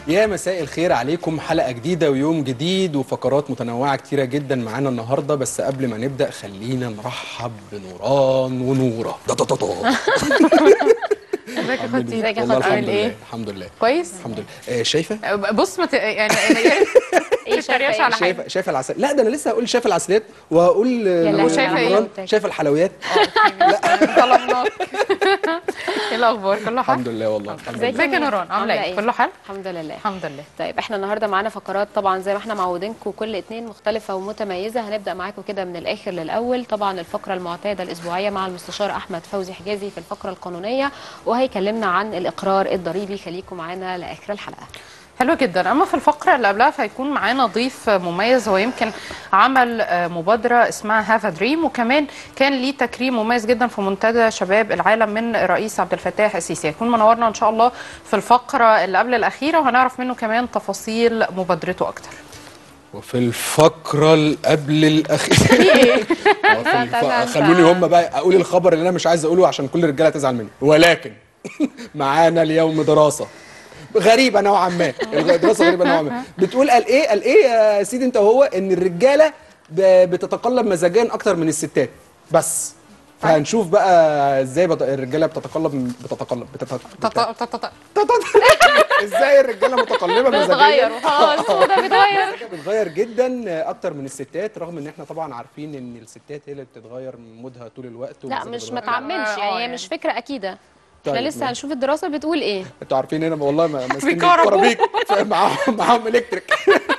يا مساء الخير عليكم حلقة جديدة ويوم جديد وفقرات متنوعة كتيرة جدا معانا النهاردة بس قبل ما نبدأ خلينا نرحب بنوران ونورة دا دا دا دا. ازيك يا عامل خطي إيه؟ ازيك يا والله خطي الحمد عامل لله ايه الحمد لله كويس الحمد لله آه شايفة بص ما ت... يعني ايه تتريقش على حاجه شايفة شايفة العسل لا ده انا لسه هقول شايفة العسليات وهقول آه، لهوي. وشايفة إيه؟ نوران، شايفة الحلويات طلبناك ايه الاخبار كله حال الحمد لله والله الحمد ازيك لله ازيك يا نوران عامله ايه كله حال الحمد لله الحمد لله طيب احنا النهارده معانا فقرات طبعا زي ما احنا معودينكم كل اتنين مختلفه ومتميزه هنبدا معاكم كده من الاخر للاول طبعا الفقره المعتاده الاسبوعيه مع المستشار احمد فوزي حجازي في الفقره القانونيه وهيكلمنا عن الاقرار الضريبي خليكم معانا لاخر الحلقه حلو جدا اما في الفقره اللي قبلها فهيكون معانا ضيف مميز هو يمكن عمل آه، مبادره اسمها هاف دريم وكمان كان ليه تكريم مميز جدا في منتدى شباب العالم من الرئيس عبد الفتاح السيسي هيكون منورنا ان شاء الله في الفقره اللي قبل الاخيره وهنعرف منه كمان تفاصيل مبادرته اكتر وفي الفقرة اللي قبل الأخيرة هو في الف- خلوني هم بقى أقول الخبر اللي أنا مش عايز أقوله عشان كل الرجالة تزعل مني ولكن معانا اليوم دراسة غريبة نوعا ما الدراسة غريبة نوعا ما بتقول قال إيه قال إيه يا سيدي أنت وهو إن الرجالة ب- بتتقلب مزاجيا أكتر من الستات بس فهنشوف بقى ازاي بت... الرجاله بتتقلب بتتقلب بتتق... تط- تط- ازاي الرجاله متقلبه مزاجيا بتغير وخلاص وده بيتغير حاجه بتغير جدا اكتر من الستات رغم ان احنا طبعا عارفين ان الستات هي اللي بتتغير مودها طول الوقت لا ومزاجها مش ما بيتغير. تعممش آه، يعني هي يعني. مش فكره اكيده احنا طيب، لسه ماشي. هنشوف الدراسه بتقول ايه انتوا عارفين هنا والله ما- ماسكين بيكهربوا. الكرابيك معاهم معاهم الكتريك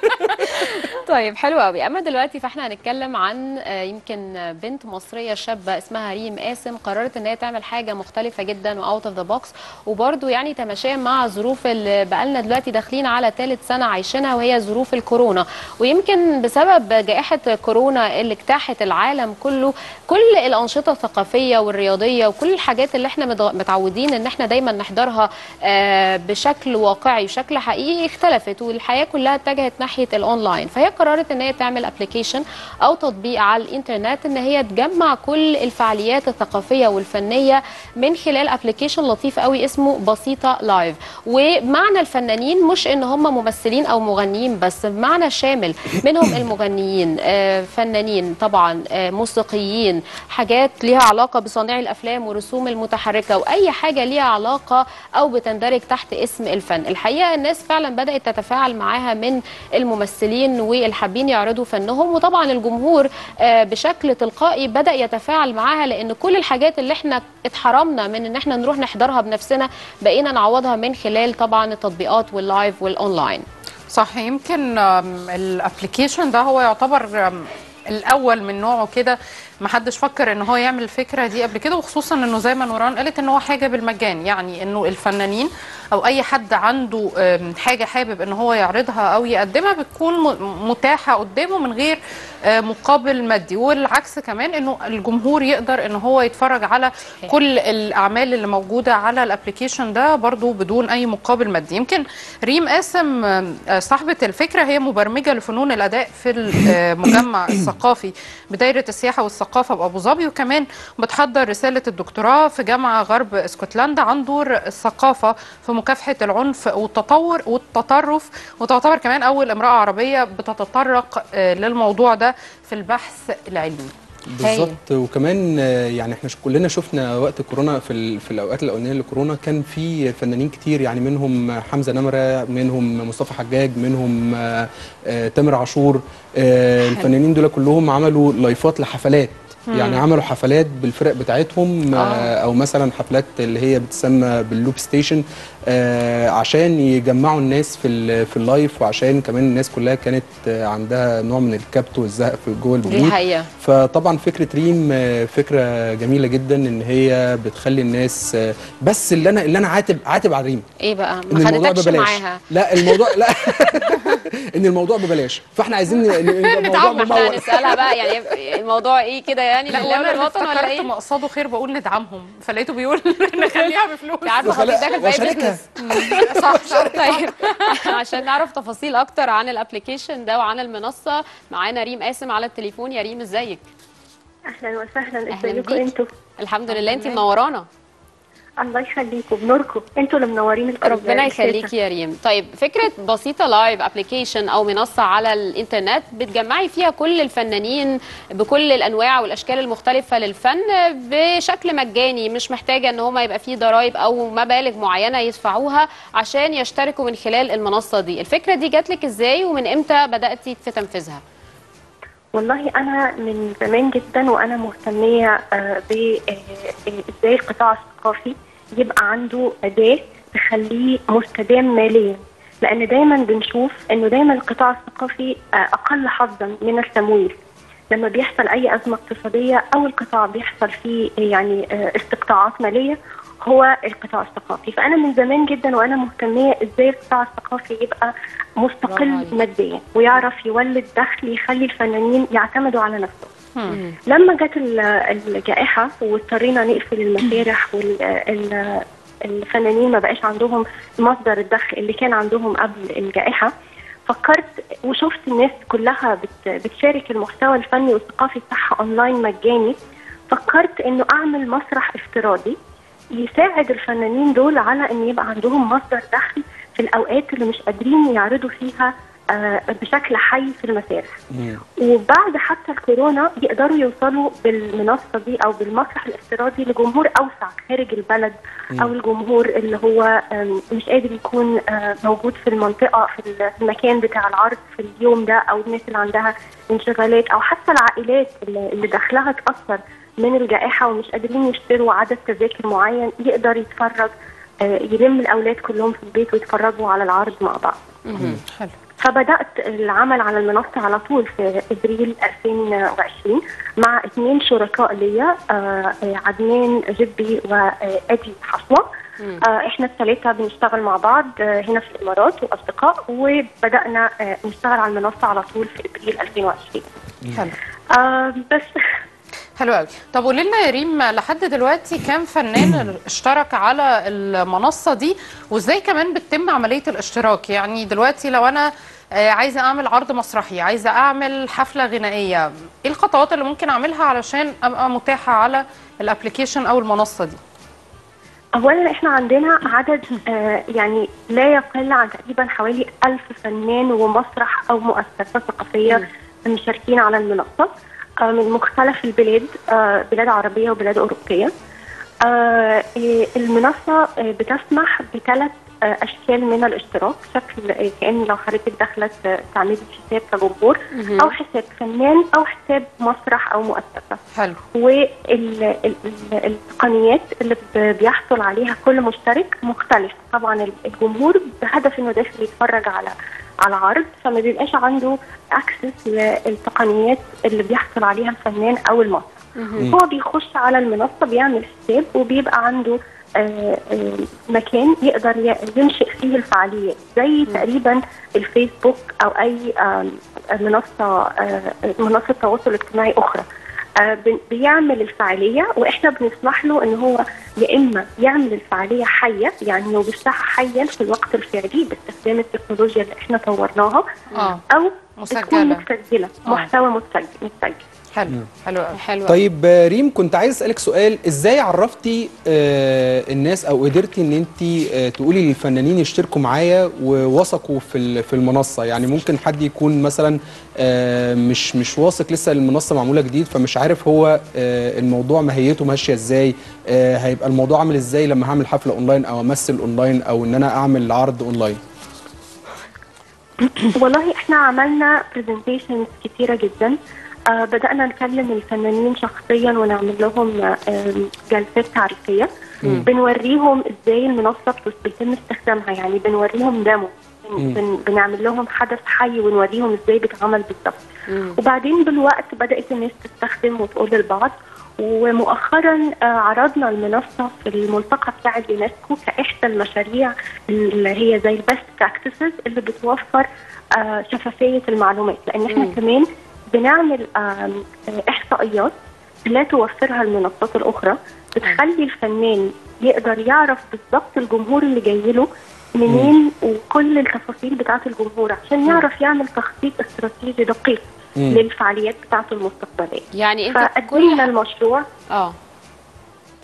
طيب حلو قوي اما دلوقتي فاحنا هنتكلم عن آه، يمكن بنت مصريه شابه اسمها ريم قاسم قررت ان هي تعمل حاجه مختلفه جدا واوت اوف ذا بوكس وبرده يعني تماشيا مع الظروف اللي بقالنا دلوقتي داخلين على ثالث سنه عايشينها وهي ظروف الكورونا ويمكن بسبب جائحه كورونا اللي اجتاحت العالم كله كل الانشطه الثقافيه والرياضيه وكل الحاجات اللي احنا متغ- متعودين ان احنا دايما نحضرها آه، بشكل واقعي وشكل حقيقي اختلفت والحياه كلها اتجهت ناحيه الاونلاين فهي قررت ان هي تعمل ابلكيشن او تطبيق على الانترنت ان هي تجمع كل الفعاليات الثقافيه والفنيه من خلال ابلكيشن لطيف قوي اسمه بسيطه لايف ومعنى الفنانين مش ان هم ممثلين او مغنيين بس بمعنى شامل منهم المغنيين آه، فنانين طبعا آه، موسيقيين حاجات ليها علاقه بصانعي الافلام والرسوم المتحركه واي حاجه ليها علاقه او بتندرج تحت اسم الفن الحقيقه الناس فعلا بدات تتفاعل معاها من الممثلين والحابين يعرضوا فنهم وطبعا الجمهور آه، بشكل تلقائي بدا يتفاعل معاها لان كل الحاجات اللي احنا اتحرمنا من ان احنا نروح نحضرها بنفسنا بقينا نعوضها من خلال طبعا التطبيقات واللايف والاونلاين صح يمكن آم، الابلكيشن ده هو يعتبر آم، الاول من نوعه كده ما حدش فكر ان هو يعمل الفكره دي قبل كده وخصوصا انه زي ما نوران قالت ان هو حاجه بالمجان يعني انه الفنانين او اي حد عنده آم، حاجه حابب ان هو يعرضها او يقدمها بتكون م- متاحه قدامه من غير آه، مقابل مادي والعكس كمان انه الجمهور يقدر ان هو يتفرج على كل الاعمال اللي موجوده على الابلكيشن ده برضو بدون اي مقابل مادي يمكن ريم قاسم آه، صاحبه الفكره هي مبرمجه لفنون الاداء في المجمع الثقافي بدايره السياحه والثقافه بابو ظبي وكمان بتحضر رساله الدكتوراه في جامعه غرب اسكتلندا عن دور الثقافه في مكافحه العنف والتطور والتطرف وتعتبر كمان اول امراه عربيه بتتطرق آه، للموضوع ده في البحث العلمي بالظبط وكمان آه، يعني احنا ش- كلنا شفنا وقت كورونا في ال... في الاوقات الاولانيه لكورونا كان في فنانين كتير يعني منهم حمزه نمره منهم مصطفى حجاج منهم آه، آه، تامر عاشور آه، الفنانين دول كلهم عملوا لايفات لحفلات يعني عملوا حفلات بالفرق بتاعتهم آه. او مثلا حفلات اللي هي بتسمى باللوب ستيشن آه عشان يجمعوا الناس في ال- في اللايف وعشان كمان الناس كلها كانت آه، عندها نوع من الكبت والزهق في جوه دي البيوت حقيقه فطبعا فكره ريم آه، فكره جميله جدا ان هي بتخلي الناس آه، بس اللي انا اللي انا عاتب عاتب على ريم ايه بقى ان ما الموضوع خدتكش ببلاش معاها لا الموضوع لا ان الموضوع ببلاش فاحنا عايزين ن- ن- يبقى الموضوع نتعب ما احنا ممول هنسالها بقى يعني الموضوع ايه كده يعني لا لله وانا اللي والوطن ولا افتكرت ايه مقصده خير بقول ندعمهم فلقيته بيقول نخليها بفلوس انت عارفه وخلق- خطيب داخل في اي وشاركها. بزنس صح صح طيب عشان نعرف تفاصيل اكتر عن الابلكيشن ده وعن المنصه معانا ريم قاسم على التليفون يا ريم ازيك اهلا وسهلا أهلاً ازيكم بيك. انتوا الحمد لله انت منورانا الله يخليكم بنوركم انتوا اللي منورين القناة. ربنا يخليكي يا ريم طيب فكره بسيطه لايف ابلكيشن او منصه على الانترنت بتجمعي فيها كل الفنانين بكل الانواع والاشكال المختلفه للفن بشكل مجاني مش محتاجه ان هم يبقى فيه ضرائب او مبالغ معينه يدفعوها عشان يشتركوا من خلال المنصه دي الفكره دي جات لك ازاي ومن امتى بداتي في تنفيذها والله انا من زمان جدا وانا مهتميه آه، ب آه، آه، ازاي القطاع الثقافي يبقى عنده اداه تخليه مستدام ماليا لان دايما بنشوف انه دايما القطاع الثقافي آه، اقل حظا من التمويل لما بيحصل اي ازمه اقتصاديه او القطاع بيحصل فيه يعني آه، استقطاعات ماليه هو القطاع الثقافي فانا من زمان جدا وانا مهتميه ازاي القطاع الثقافي يبقى برافو مستقل عليك. ماديا ويعرف يولد دخل يخلي الفنانين يعتمدوا على نفسهم مم. لما جت ال- الجائحة واضطرينا نقفل المسارح والفنانين ما بقاش عندهم مصدر الدخل اللي كان عندهم قبل الجائحة فكرت وشفت الناس كلها بت- بتشارك المحتوى الفني والثقافي بتاعها اونلاين مجاني فكرت انه اعمل مسرح افتراضي يساعد الفنانين دول على ان يبقى عندهم مصدر دخل في الاوقات اللي مش قادرين يعرضوا فيها آه، بشكل حي في المسارح مم. وبعد حتى الكورونا يقدروا يوصلوا بالمنصه دي او بالمسرح الافتراضي لجمهور اوسع خارج البلد او الجمهور اللي هو آم، مش قادر يكون آه، موجود في المنطقه في ال- في المكان بتاع العرض في اليوم ده او الناس اللي عندها انشغالات او حتى العائلات اللي اللي دخلها اتاثر من الجائحه ومش قادرين يشتروا عدد تذاكر معين يقدر يتفرج آه، يلم الاولاد كلهم في البيت ويتفرجوا على العرض مع بعض حلو فبدات العمل على المنصه على طول في ابريل 2020 مع اثنين شركاء ليا آه، آه، عدنان جبي وادي حصوه آه، احنا الثلاثه بنشتغل مع بعض آه، هنا في الامارات واصدقاء وبدانا آه، نشتغل على المنصه على طول في ابريل 2020 حلو آه، بس حلو قوي طب قولي لنا يا ريم لحد دلوقتي كام فنان اشترك على المنصه دي وازاي كمان بتتم عمليه الاشتراك يعني دلوقتي لو انا آه، عايزه اعمل عرض مسرحي عايزه اعمل حفله غنائيه ايه الخطوات اللي ممكن اعملها علشان ابقى متاحه على الابلكيشن او المنصه دي اولا احنا عندنا عدد آه يعني لا يقل عن تقريبا حوالي ألف فنان ومسرح او مؤسسه ثقافيه مشاركين على المنصه آه من مختلف البلاد آه بلاد عربيه وبلاد اوروبيه آه إيه، المنصه آه بتسمح بثلاث آه اشكال من الاشتراك شكل آه، كان لو حضرتك داخله ت- تعملي حساب كجمهور او حساب فنان او حساب مسرح او مؤسسه حلو والتقنيات اللي ب- بيحصل عليها كل مشترك مختلف طبعا ال- الجمهور بهدف انه داخل يتفرج على على عرض فما بيبقاش عنده اكسس للتقنيات اللي بيحصل عليها الفنان او المسرح هو بيخش على المنصه بيعمل حساب وبيبقى عنده آه، آه، مكان يقدر ي- ينشئ فيه الفعاليات زي تقريبا الفيسبوك او اي آم، منصه آه، منصه تواصل اجتماعي اخرى آه، بن- بيعمل الفعاليه واحنا بنسمح له ان هو يا اما يعمل الفعاليه حيه يعني يبثها حيا في الوقت الفعلي باستخدام التكنولوجيا اللي احنا طورناها اه او مسجلة. تكون متسجله آه. محتوى متسجل متسجل حلو حلو قوي حلو طيب آه، ريم كنت عايز اسالك سؤال ازاي عرفتي آه، الناس او قدرتي ان انت آه، تقولي للفنانين يشتركوا معايا ووثقوا في ال- في المنصه يعني ممكن حد يكون مثلا آه، مش مش واثق لسه المنصه معموله جديد فمش عارف هو آه، الموضوع ماهيته ماشيه ازاي آه، هيبقى الموضوع عامل ازاي لما هعمل حفله اونلاين او امثل اونلاين او ان انا اعمل عرض اونلاين والله احنا عملنا برزنتيشنز كتيره جدا آه بدانا نكلم الفنانين شخصيا ونعمل لهم آه جلسات تعريفيه بنوريهم ازاي المنصه بتس- بيتم استخدامها يعني بنوريهم ديمو بن- بن بنعمل لهم حدث حي ونوريهم ازاي بيتعمل بالظبط وبعدين بالوقت بدات الناس تستخدم وتقول للبعض ومؤخرا آه، عرضنا المنصه في الملتقى بتاع اليونسكو كاحدى المشاريع اللي هي زي البيست براكتسز اللي بتوفر آه، شفافيه المعلومات لان احنا كمان بنعمل آم، آه، احصائيات لا توفرها المنصات الاخرى بتخلي الفنان يقدر يعرف بالظبط الجمهور اللي جاي له منين وكل التفاصيل بتاعه الجمهور عشان يعرف يعمل تخطيط استراتيجي دقيق مم. للفعاليات بتاعته المستقبليه يعني انت كل فقدمنا المشروع اه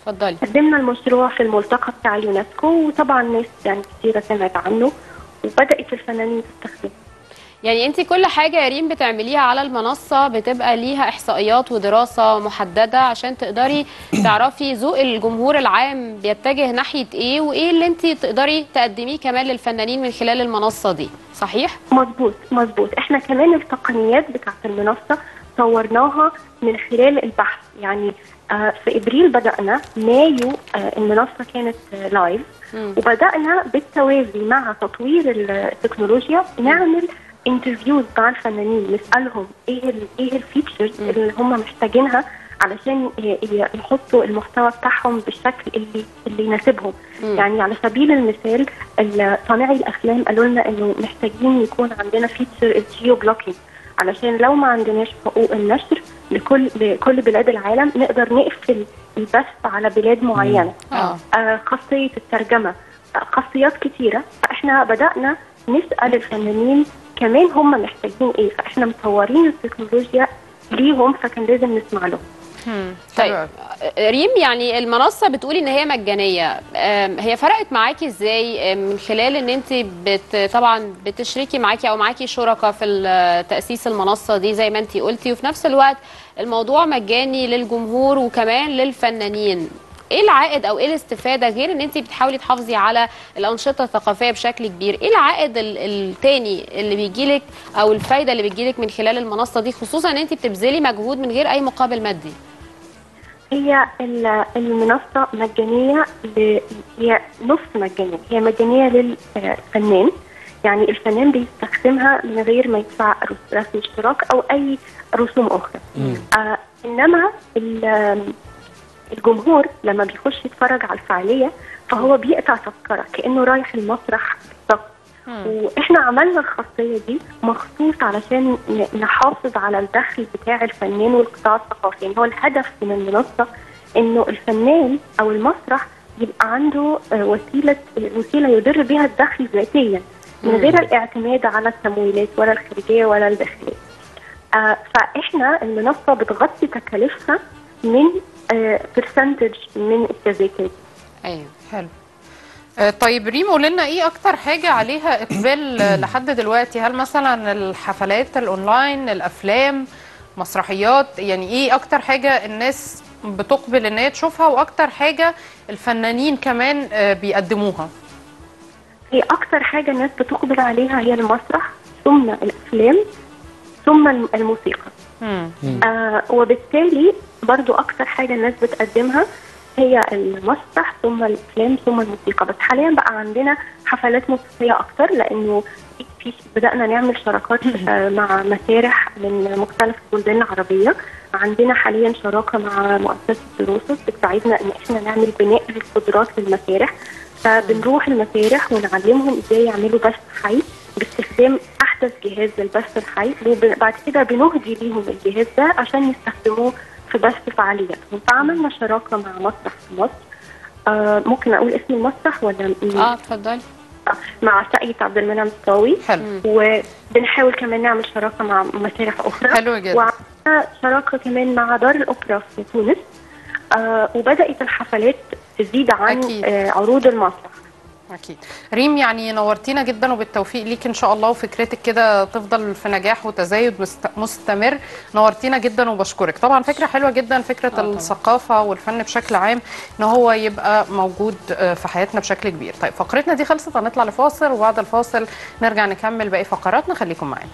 اتفضلي قدمنا المشروع في الملتقى بتاع اليونسكو وطبعا ناس يعني كثيرة سمعت عنه وبدأت الفنانين تستخدمه يعني انت كل حاجه يا ريم بتعمليها على المنصه بتبقى ليها احصائيات ودراسه محدده عشان تقدري تعرفي ذوق الجمهور العام بيتجه ناحيه ايه وايه اللي انت تقدري تقدميه كمان للفنانين من خلال المنصه دي صحيح مظبوط مظبوط احنا كمان التقنيات بتاعت المنصة طورناها من خلال البحث يعني آه في ابريل بدأنا مايو آه المنصة كانت آه لايف مم. وبدأنا بالتوازي مع تطوير التكنولوجيا نعمل انترفيوز مع الفنانين نسألهم ايه ال ايه الفيتشرز اللي هم محتاجينها علشان ي- ي- يحطوا المحتوى بتاعهم بالشكل اللي اللي يناسبهم مم. يعني على سبيل المثال ال- صانعي الافلام قالوا لنا انه محتاجين يكون عندنا فيتشر الجيو بلوكينج علشان لو ما عندناش حقوق النشر لكل لكل بلاد العالم نقدر نقفل البث على بلاد معينه اه آه، خاصية الترجمة آه، خاصيات كتيرة فإحنا بدأنا نسأل الفنانين كمان هم محتاجين إيه فإحنا مطورين التكنولوجيا ليهم فكان لازم نسمع لهم مم. طيب حلو ريم يعني المنصه بتقولي ان هي مجانيه أم، هي فرقت معاكي ازاي أم، من خلال ان انت بت طبعا بتشركي معاكي او معاكي شركاء في ال- تاسيس المنصه دي زي ما انت قلتي وفي نفس الوقت الموضوع مجاني للجمهور وكمان للفنانين ايه العائد او ايه الاستفاده غير ان انت بتحاولي تحافظي على الانشطه الثقافيه بشكل كبير ايه العائد ال- التاني اللي بيجيلك او الفايده اللي بتجيلك من خلال المنصه دي خصوصا ان انت بتبذلي مجهود من غير اي مقابل مادي هي ال- المنصة مجانية ل- هي نص مجانية هي مجانية للفنان يعني الفنان بيستخدمها من غير ما يدفع رس- رسم اشتراك أو أي رسوم أخرى آه إنما ال- الجمهور لما بيخش يتفرج على الفعالية فهو بيقطع تذكرة كأنه رايح المسرح بالظبط واحنا عملنا الخاصيه دي مخصوص علشان ن- نحافظ على الدخل بتاع الفنان والقطاع الثقافي يعني هو الهدف من المنصه انه الفنان او المسرح يبقى عنده آه، وسيله وسيله يدر بها الدخل ذاتيا من غير الاعتماد على التمويلات ولا الخارجيه ولا الداخليه. آه، فاحنا المنصه بتغطي تكاليفها من برسنتج من التذاكر ايوه حلو آه، طيب ريم قول لنا ايه اكتر حاجه عليها اقبال آه، لحد دلوقتي هل مثلا الحفلات الاونلاين الافلام مسرحيات يعني ايه اكتر حاجه الناس بتقبل ان هي تشوفها واكتر حاجه الفنانين كمان آه، بيقدموها هي أكتر حاجة الناس بتقبل عليها هي المسرح ثم الأفلام ثم الم- الموسيقى مم. آه وبالتالي برضو أكتر حاجة الناس بتقدمها هي المسرح ثم الأفلام ثم الموسيقى بس حاليا بقى عندنا حفلات موسيقية أكتر لأنه في- في بدأنا نعمل شراكات آه، مع مسارح من مختلف البلدان العربية عندنا حاليا شراكة مع مؤسسة دروسوس بتساعدنا إن إحنا نعمل بناء للقدرات للمسارح فبنروح المسارح ونعلمهم ازاي يعملوا بث حي باستخدام احدث جهاز للبث الحي وبعد كده بنهدي ليهم الجهاز ده عشان يستخدموه في بث فعالياتهم فعملنا شراكه مع مسرح في مصر آه ممكن اقول اسم المسرح ولا اه اتفضلي آه، مع ساقية عبد المنعم الطاوي حلو وبنحاول كمان نعمل شراكه مع مسارح اخرى حلو جدا. وعملنا شراكه كمان مع دار الاوبرا في تونس آه وبدات الحفلات تزيد عن أكيد. آه عروض المسرح اكيد ريم يعني نورتينا جدا وبالتوفيق ليك ان شاء الله وفكرتك كده تفضل في نجاح وتزايد مست- مستمر نورتينا جدا وبشكرك طبعا فكره حلوه جدا فكره طبعاً. الثقافه والفن بشكل عام ان هو يبقى موجود آه، في حياتنا بشكل كبير طيب فقرتنا دي خلصت هنطلع لفاصل وبعد الفاصل نرجع نكمل باقي فقراتنا خليكم معانا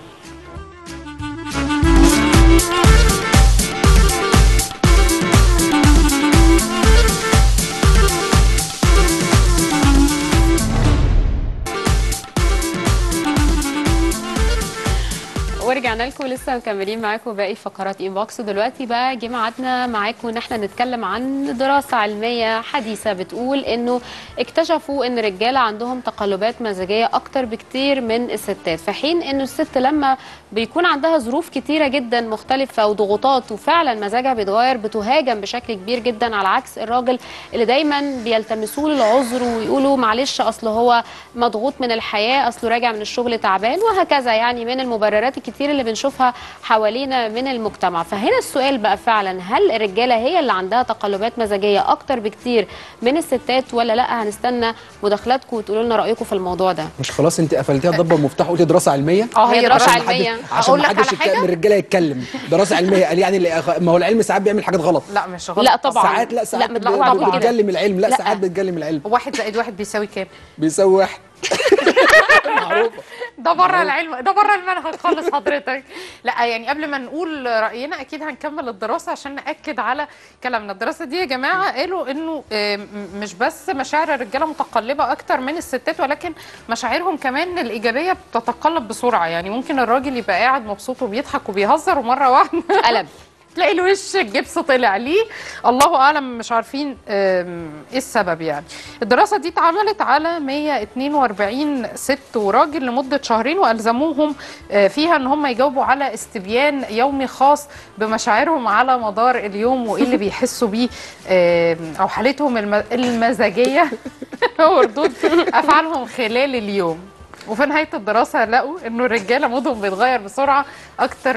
ورجعنا لكم لسه مكملين معاكم باقي فقرات انبوكس ودلوقتي بقى جه ميعادنا معاكم ان احنا نتكلم عن دراسه علميه حديثه بتقول انه اكتشفوا ان الرجاله عندهم تقلبات مزاجيه اكتر بكتير من الستات في حين انه الست لما بيكون عندها ظروف كتيره جدا مختلفه وضغوطات وفعلا مزاجها بيتغير بتهاجم بشكل كبير جدا على عكس الراجل اللي دايما بيلتمسوا له العذر ويقولوا معلش اصل هو مضغوط من الحياه اصله راجع من الشغل تعبان وهكذا يعني من المبررات الكتير اللي بنشوفها حوالينا من المجتمع فهنا السؤال بقى فعلا هل الرجاله هي اللي عندها تقلبات مزاجيه اكتر بكتير من الستات ولا لا هنستنى مداخلاتكم وتقولوا لنا رايكم في الموضوع ده مش خلاص انت قفلتيها ضبه مفتاح قلتي دراسه علميه اه هي دراسة عشان علمية. محدش- عشان أقول ما لك حدش على يتك- حاجة؟ من الرجاله يتكلم دراسه علميه قال يعني اللي- ما هو العلم ساعات بيعمل حاجات غلط لا مش غلط لا طبعا ساعات لا ساعات لا بت- طبعا بت- كده. بتجلم العلم لا, لا. ساعات بتجلم العلم واحد زائد واحد بيساوي كام بيساوي واحد معروفه ده بره العلم ده بره المنهج خالص حضرتك لا يعني قبل ما نقول راينا اكيد هنكمل الدراسه عشان ناكد على كلامنا الدراسه دي يا جماعه قالوا انه آه، م- مش بس مشاعر الرجاله متقلبه اكتر من الستات ولكن مشاعرهم كمان الايجابيه بتتقلب بسرعه يعني ممكن الراجل يبقى قاعد مبسوط وبيضحك وبيهزر ومره واحده قلب تلاقي الوش الجبس طلع ليه الله اعلم مش عارفين آم، ايه السبب يعني الدراسه دي اتعملت على 142 ست وراجل لمده شهرين والزموهم آه، فيها ان هم يجاوبوا على استبيان يومي خاص بمشاعرهم على مدار اليوم وايه اللي بيحسوا بيه آم، او حالتهم الم- المزاجيه وردود افعالهم خلال اليوم وفي نهايه الدراسه لقوا انه الرجاله مودهم بيتغير بسرعه اكتر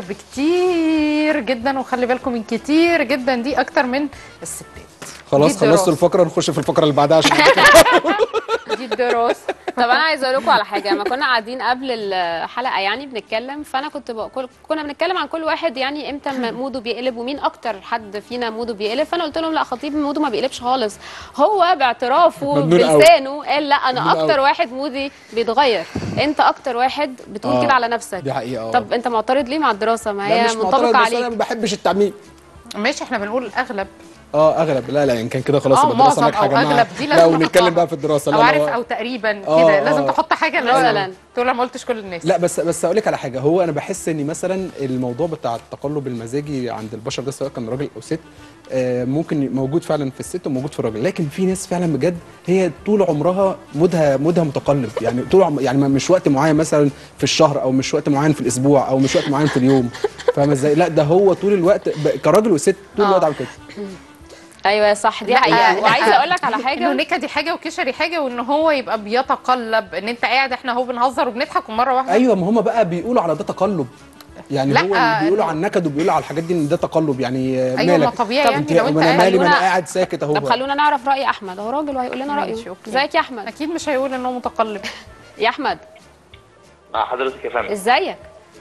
بكتير جدا وخلي بالكم من كتير جدا دي اكتر من الستات خلاص دي خلصت الدراسة. الفقره نخش في الفقره اللي بعدها عشان دي الدراسه طب انا عايزه اقول لكم على حاجه لما كنا قاعدين قبل الحلقه يعني بنتكلم فانا كنت بقول كنا بنتكلم عن كل واحد يعني امتى م- موده بيقلب ومين اكتر حد فينا موده بيقلب فانا قلت لهم لا خطيب موده ما بيقلبش خالص هو باعترافه مجنون قوي. بلسانه قال لا انا مجنون اكتر قوي. واحد مودي بيتغير انت اكتر واحد بتقول آه، كده على نفسك دي حقيقه آه. طب انت معترض ليه مع الدراسه ما لا هي مش معترض منطبقه بس انا ما عليك بحبش التعميم ماشي احنا بنقول الاغلب اه اغلب لا لا ان كان كده خلاص اه يبقى الدراسه معظم ناجحه يا او جماعه اغلب دي لا لازم ونتكلم نحطها. بقى في الدراسه لا او لا، عارف هو- او تقريبا آه، كده آه. لازم تحط حاجه مثلاً. لازم تقول انا ما قلتش كل الناس لا بس بس اقول لك على حاجه هو انا بحس ان مثلا الموضوع بتاع التقلب المزاجي عند البشر ده سواء كان راجل او ست آه، ممكن موجود فعلا في الست وموجود في الراجل لكن في ناس فعلا بجد هي طول عمرها مودها مودها متقلب يعني طول عم يعني ما- مش وقت معين مثلا في الشهر او مش وقت معين في الاسبوع او مش وقت معين في اليوم فاهم ازاي لا ده هو طول الوقت ب- كراجل وست طول آه. الوقت عامل كده ايوه صح دي لا، حقيقه لا، وعايزه اقول لك على انه حاجه نكدي حاجه وكشري حاجه وان هو يبقى بيتقلب ان انت قاعد احنا اهو بنهزر وبنضحك ومره واحده ايوه ما هم بقى بيقولوا على ده تقلب يعني لا، هو اللي بيقولوا إنه- على النكد وبيقولوا على الحاجات دي ان ده تقلب يعني آه، ايوه ما مالك طبيعي طب يعني انت لو انت انا قاعد مالي ما انا خلونا- قاعد ساكت اهو طب خلونا نعرف راي احمد هو راجل وهيقول لنا رايه ماشي، أوكي. ازيك يا احمد اكيد مش هيقول ان هو متقلب يا احمد مع حضرتك يا فندم ازيك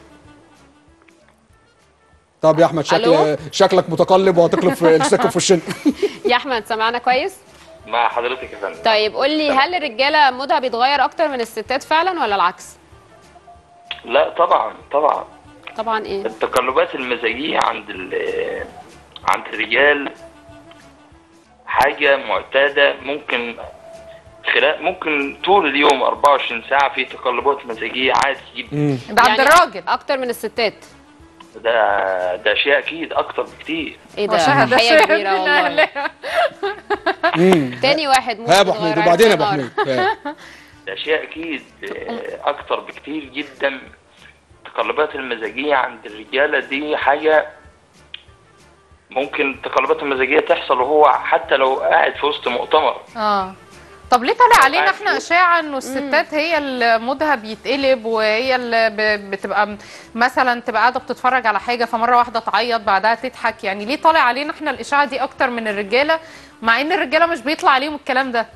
طب يا احمد شكل ألو؟ شكلك متقلب وهتقلب في تقلب في وشنا يا احمد سمعنا كويس مع حضرتك يا فندم طيب قول لي هل الرجاله مودها بيتغير اكتر من الستات فعلا ولا العكس لا طبعا طبعا طبعا ايه التقلبات المزاجية عند ال- عند الرجال حاجة معتادة ممكن خلال ممكن طول اليوم 24 ساعة في تقلبات مزاجية عادي جدا مم. ده عند يعني الراجل اكتر من الستات ده ده شيء أكيد أكتر بكتير ايه ده وشهد تحيه شهد كبيره بالله والله مم. تاني واحد موده ها يا ابو بيتغير، حميد وبعدين يا ابو عرفنا حميد ها. ده شيء أكيد آه، أكتر بكتير جدا التقلبات المزاجية عند الرجالة دي حاجة ممكن التقلبات المزاجية تحصل وهو حتى لو قاعد في وسط مؤتمر اه طب ليه طالع علينا قاعد احنا فوق. اشاعه انه الستات هي اللي مودها بيتقلب وهي اللي ب- بتبقى م- مثلا تبقى قاعده بتتفرج على حاجه فمره واحده تعيط بعدها تضحك يعني ليه طالع علينا احنا الاشاعه دي اكتر من الرجاله مع ان الرجاله مش بيطلع عليهم الكلام ده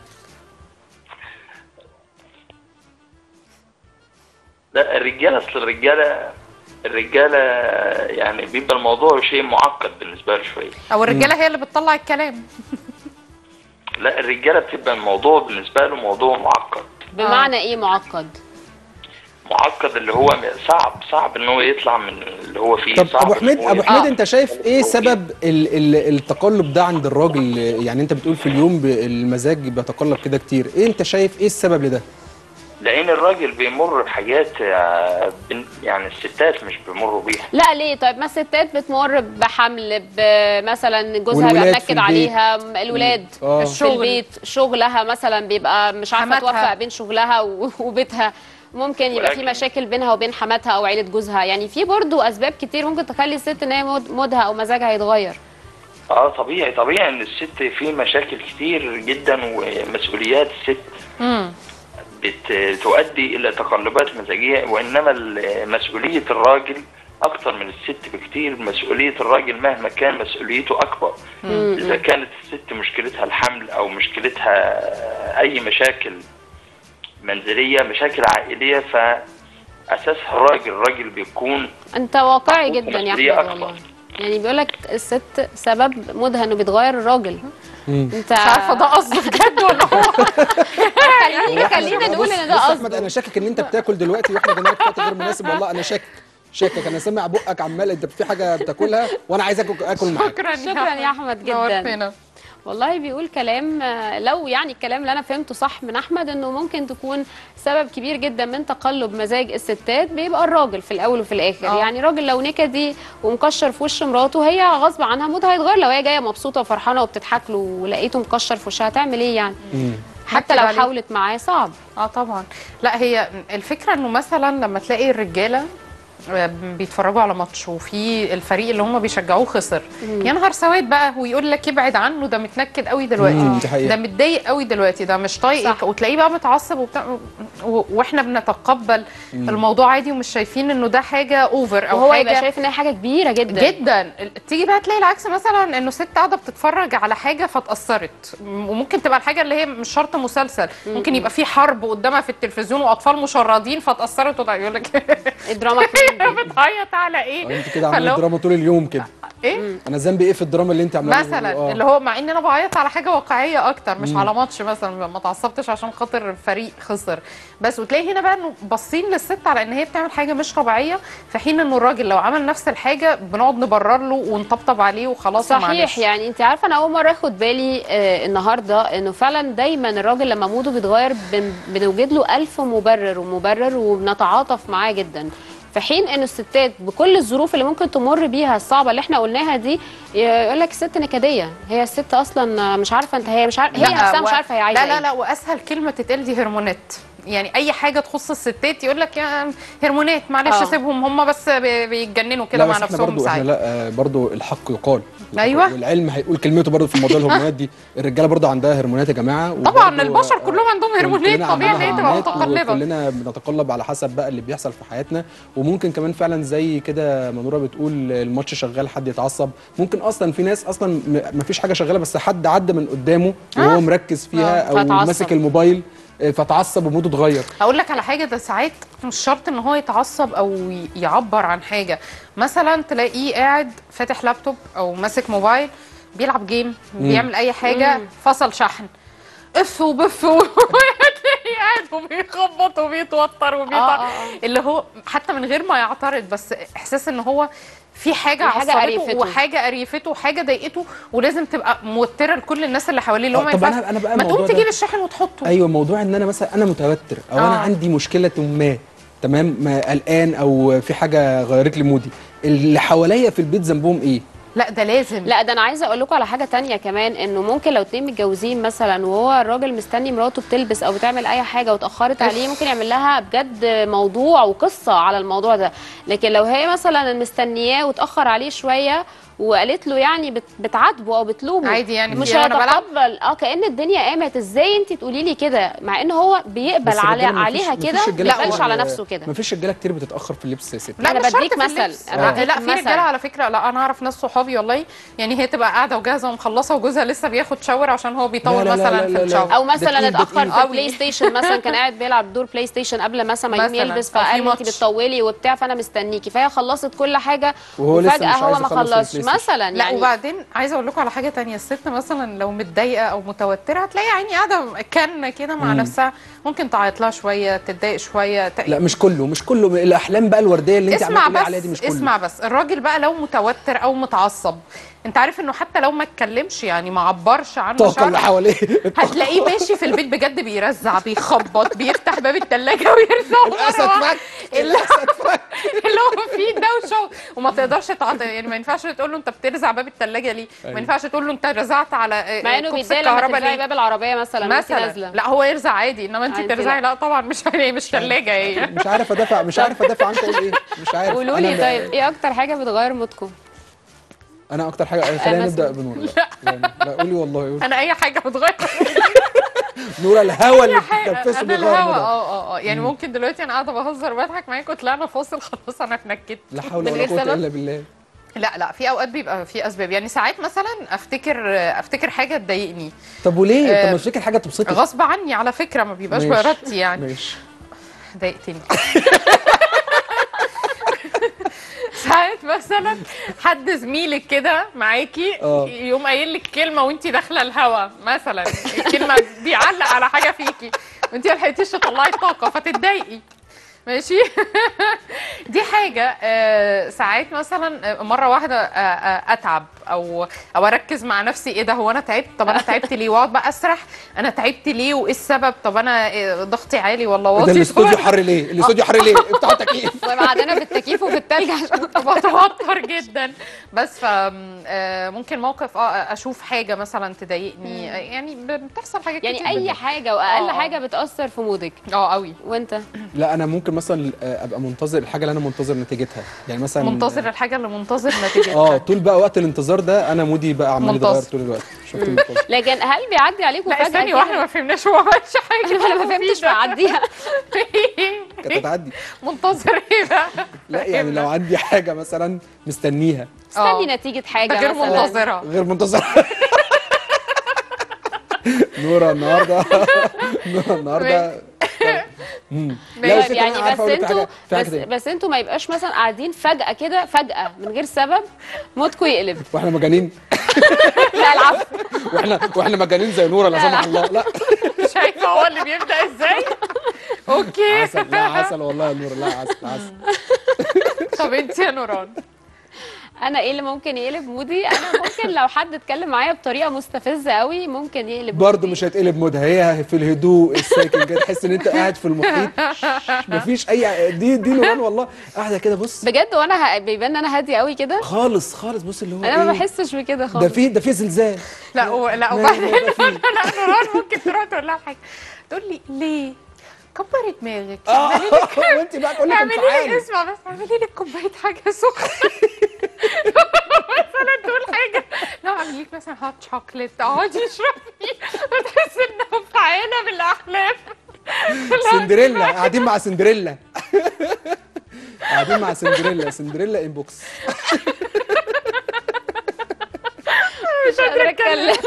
لا الرجاله اصل الرجاله الرجاله يعني بيبقى الموضوع شيء معقد بالنسبه له شويه او الرجاله هي اللي بتطلع الكلام لا الرجاله بتبقى الموضوع بالنسبه له موضوع معقد بمعنى ايه معقد معقد اللي هو صعب صعب ان هو يطلع من اللي هو فيه طب صعب ابو إن حميد هو ابو يطلع. حميد انت شايف ايه سبب ال ال التقلب ده عند الراجل يعني انت بتقول في اليوم ب- المزاج بيتقلب كده كتير ايه انت شايف ايه السبب لده لان الراجل بيمر بحاجات آه، بن- يعني الستات مش بيمروا بيها لا ليه طيب ما الستات بتمر بحمل ب- مثلا جوزها بيبقى والولاد في منكد البيت. عليها الولاد آه. في الشغل. البيت شغلها مثلا بيبقى مش عارفه حماتها. توفق بين شغلها و- وبيتها ممكن يبقى في ولكن- مشاكل بينها وبين حماتها او عيله جوزها يعني في برضو اسباب كتير ممكن تخلي الست ان هي مود- مودها او مزاجها يتغير اه طبيعي طبيعي ان الست في مشاكل كتير جدا ومسؤوليات الست امم بتؤدي الى تقلبات مزاجيه وانما ال- مسؤوليه الراجل اكتر من الست بكتير مسؤوليه الراجل مهما كان مسؤوليته اكبر اذا كانت الست مشكلتها الحمل او مشكلتها اي مشاكل منزليه مشاكل عائليه فاساسها الراجل الراجل بيكون انت واقعي محطوط جدا يا مسؤولية احمد أكبر. والله يعني بيقول لك الست سبب مودها انه بيتغير الراجل انت مش عارفه ده قصده بجد ولا هو خلينا خلينا نقول ان ده بص يا احمد قصده انا شاكك ان انت بتاكل دلوقتي واحنا جايين في وقت غير مناسب والله انا شاكك شاكك انا سامع بقك عمال انت في حاجه بتاكلها وانا عايز اكل اكل معاك شكرا شكرا يا احمد جدا نورتنا. والله بيقول كلام آه، لو يعني الكلام اللي انا فهمته صح من احمد انه ممكن تكون سبب كبير جدا من تقلب مزاج الستات بيبقى الراجل في الاول وفي الاخر آه. يعني راجل لو نكدي ومكشر في وش مراته هي غصب عنها مودها هيتغير لو هي جايه مبسوطه وفرحانه وبتضحك له ولقيته مكشر في وشها هتعمل ايه يعني حتى هكد لو عليه. حاولت معاه صعب اه طبعا لا هي الفكره انه مثلا لما تلاقي الرجاله آه، بيتفرجوا على ماتش وفي الفريق اللي هم بيشجعوه خسر يا نهار سواد بقى ويقول لك ابعد عنه ده متنكد قوي دلوقتي مم، دي حقيقة. ده متضايق قوي دلوقتي ده مش طايقك صح. وتلاقيه بقى متعصب وبتاع و- واحنا بنتقبل الموضوع عادي ومش شايفين انه ده حاجه اوفر او وهو حاجه يبقى شايف ان هي حاجه كبيره جدا جدا تيجي بقى تلاقي العكس مثلا انه ست قاعده بتتفرج على حاجه فاتاثرت وممكن تبقى الحاجه اللي هي مش شرط مسلسل ممكن يبقى في حرب قدامها في التلفزيون واطفال مشردين فاتاثرت وتع- يقول لك الدراما كوين دي. بتعيط على ايه انت كده عامله فلو- دراما طول اليوم كده ايه انا ذنبي ايه في الدراما اللي انت عاملاها مثلا آه. اللي هو مع ان انا بعيط على حاجه واقعيه اكتر مش على ماتش مثلا ما اتعصبتش عشان خاطر الفريق خسر بس وتلاقي هنا بقى انه باصين للست على ان هي بتعمل حاجه مش طبيعيه في حين انه الراجل لو عمل نفس الحاجه بنقعد نبرر له ونطبطب عليه وخلاص صحيح ومعلش. يعني انت عارفه انا اول مره اخد بالي آه النهارده انه فعلا دايما الراجل لما موده بيتغير بن بنوجد له الف مبرر ومبرر وبنتعاطف معاه جدا في حين انه الستات بكل الظروف اللي ممكن تمر بيها الصعبه اللي احنا قلناها دي يقول لك الست نكديه هي الست اصلا مش عارفه انت هي مش عارفه هي لا، نفسها و- مش عارفه هي عايزه لا لا ايه لا واسهل كلمه تتقال دي هرمونات يعني اي حاجه تخص الستات يقول لك يا هرمونات معلش آه. سيبهم هم بس بي- بيتجننوا كده لا مع بس احنا نفسهم برضو احنا ساعات لا آه، برضو الحق يقال أيوة. والعلم هيقول كلمته برضو في موضوع الهرمونات دي الرجاله برضو عندها هرمونات يا جماعه طبعا وبرضو، البشر آه، كلهم عندهم كل- هرمونات كلنا طبيعي ان عندنا هي تبقى هرمونات متقلبه وكلنا بنتقلب على حسب بقى اللي بيحصل في حياتنا وممكن كمان فعلا زي كده منوره بتقول الماتش شغال حد يتعصب ممكن اصلا في ناس اصلا م- مفيش حاجه شغاله بس حد عدى من قدامه وهو مركز فيها آه، او فتعصب. ماسك الموبايل آه، فتعصب وموده اتغير اقول لك على حاجه ده ساعات مش شرط ان هو يتعصب او ي- يعبر عن حاجه مثلا تلاقيه قاعد فاتح لابتوب او ماسك موبايل بيلعب جيم بيعمل اي حاجه فصل شحن اف وبف و- تلاقيه قاعد وبيخبط وبيتوتر آه، وبيطلع آه، اللي هو حتى من غير ما يعترض بس احساس ان هو في حاجه في حاجة عصبته قريفته. وحاجه قريفته وحاجه ضايقته ولازم تبقى موتره لكل الناس اللي حواليه اللي هو آه، ما طب أنا- ينفعش أنا بقى ما الموضوع تقوم ده- تجيب الشاحن وتحطه ايوه موضوع ان انا مثلا انا متوتر او انا آه. عندي مشكله ما تمام ما قلقان او في حاجه غيرت لي مودي اللي حواليا في البيت ذنبهم ايه لا ده لازم لا ده انا عايزه اقول لكم على حاجه تانية كمان انه ممكن لو اتنين متجوزين مثلا وهو الراجل مستني مراته بتلبس او بتعمل اي حاجه واتاخرت عليه ممكن يعمل لها بجد موضوع وقصه على الموضوع ده لكن لو هي مثلا مستنياه واتاخر عليه شويه وقالت له يعني بت- بتعاتبه او بتلومه عادي يعني مش في- وأنا بلعب؟ هيتقبل اه كان الدنيا قامت ازاي انت تقولي لي كده مع ان هو بيقبل بس على الرجالة مفيش- عليها مفيش كده ما رجالة يقبلش كتير- على نفسه كده مفيش رجاله كتير بتتاخر في اللبس يا ست لا أنا مش شرط بديك في مثل. اللبس. أنا آه. بديك لا في مثل. رجاله على فكره لا انا اعرف ناس صحابي والله يعني هي تبقى قاعده وجاهزه ومخلصه وجوزها لسه بياخد شاور عشان هو بيطول لا لا لا مثلا لا في لا. الشاور او ده مثلا تقيل، ده اتاخر تقيل. في أوي. بلاي ستيشن مثلا كان قاعد بيلعب دور بلاي ستيشن قبل مثلا ما يقوم مثلاً. يلبس أو في فقال لي انت ماتش. بتطولي وبتاع فانا مستنيكي فهي خلصت كل حاجه وهو لسه وفجاه مش هو عايز ما يخلص خلصش البلاي ستيشن. مثلا لا يعني وبعدين عايزه اقول لكم على حاجه تانية الست مثلا لو متضايقه او متوتره هتلاقي عيني قاعده كان كده مع نفسها ممكن تعيط لها شويه تتضايق شويه ت... لا مش كله مش كله الاحلام بقى الورديه اللي انت اسمع عماله تقولي بس عليها دي مش كله اسمع بس الراجل بقى لو متوتر او متعصب انت عارف انه حتى لو ما اتكلمش يعني ما عبرش عن الطاقه اللي مشاعره حواليه هتلاقيه ماشي في البيت بجد بيرزع بيخبط بيفتح باب التلاجة ويرزع الاسد مرة فك اللي الاسد فك اللي هو فيه دوشه وما تقدرش تعط... يعني ما ينفعش تقول له انت بترزع باب التلاجة ليه؟ ما أيوة. ينفعش تقول له انت رزعت على آه، مع انه كوبس بيتضايق لما الكهرباء ترجعي ليه؟ باب العربيه مثلا وانت مثلا نازله لا هو يرزع عادي انما انت أنت ترزعي لا. لا طبعا مش مش ثلاجه هي مش عارف ادافع مش عارف ادافع عنكم اقول ايه مش عارف قولوا أنا لي ب- طيب ايه اكتر حاجه بتغير مودكم انا اكتر حاجه خلينا مثلا. نبدا بنور يعني لا قولي والله قولي انا اي حاجه بتغير نورا الهوا اللي حاجة. بتتنفسه انا بيغير الهوا مودها. اه اه اه يعني ممكن دلوقتي انا قاعده بهزر بضحك معاك وطلعنا فاصل خلاص انا اتنكدت لا حول من ولا غير قوه سبب؟ الا بالله لا لا في اوقات بيبقى في اسباب يعني ساعات مثلا افتكر افتكر حاجه تضايقني طب وليه؟ آه، طب ما تفتكر حاجه تبسطك غصب عني على فكره ما بيبقاش ماشي. بارادتي يعني ماشي ضايقتني ساعات مثلا حد زميلك كده معاكي آه. يقوم قايل لك كلمه وانت داخله الهوا مثلا الكلمه بيعلق على حاجه فيكي وانت ما لحقتيش تطلعي الطاقه فتتضايقي ماشي دي حاجه آه، ساعات مثلا آه، مره واحده آه، آه، اتعب او او اركز مع نفسي ايه ده هو انا تعبت طب انا تعبت ليه واقعد بقى اسرح انا تعبت ليه وايه السبب طب انا إيه، ضغطي عالي ولا ده واطي الاستوديو حر ليه؟ الاستوديو حر ليه؟ افتحوا التكييف وبعدنا بالتكييف وفي التلج عشان بتوتر جدا بس ف آه، ممكن موقف اه اشوف حاجه مثلا تضايقني آه، يعني ب- بتحصل حاجات كتير يعني اي جداً. حاجه واقل آه. حاجه بتاثر في مودك اه قوي وانت لا انا ممكن مثلا آه، ابقى منتظر الحاجه اللي انا منتظر نتيجتها يعني مثلا منتظر الحاجه اللي منتظر نتيجتها اه طول بقى وقت الانتظار ده انا مودي بقى عمال منتظر. يتغير طول الوقت شفت المنتظر لكن هل بيعدي عليكم لا فجاه استني كده؟ واحده ما فهمناش هو ما عملش حاجه انا ما فهمتش بعديها كانت هتعدي منتظر ايه بقى لا يعني لو عندي حاجه مثلا مستنيها استني آه. نتيجه حاجه ده غير مثلا منتظره غير منتظر نورا النهارده نورا النهارده مم. لا طيب وفي طيب كمان يعني عارفة بس أقول لك انتوا حاجة- في حاجة بس, تانية. بس انتوا ما يبقاش مثلا قاعدين فجاه كده فجاه من غير سبب مودكم يقلب واحنا مجانين لا العفو واحنا واحنا مجانين زي نورا لا سمح الله لا شايفه هو اللي بيبدا ازاي اوكي عسل لا عسل والله يا نورا لا عسل عسل طب انت يا نوران انا ايه اللي ممكن يقلب مودي انا ممكن لو حد اتكلم معايا بطريقه مستفزه قوي ممكن يقلب برضه مودي. مش هتقلب مودها هي في الهدوء الساكن كده تحس ان انت قاعد في المحيط مفيش اي دي دي نوران والله قاعده كده بص بجد وانا ه... بيبان ان انا هاديه قوي كده خالص خالص بص اللي هو انا ما إيه؟ بحسش بكده ده خالص في ده في زلزال لا و... لا ما- وبعدين ما يبقى فيه. لا نوران ممكن تروح تقول لها حاجه تقول لي ليه كبري دماغك اه وانت بقى تقول لك اعملي لي انفعالي اسمع بس اعملي لي كوبايه حاجه سخنه مثلا تقول حاجه لو اعمل لك مثلا هوت شوكليت اقعدي اشربي وتحسي انها فعاله بالاحلام سندريلا قاعدين مع سندريلا قاعدين مع سندريلا سندريلا انبوكس مش قادره اتكلم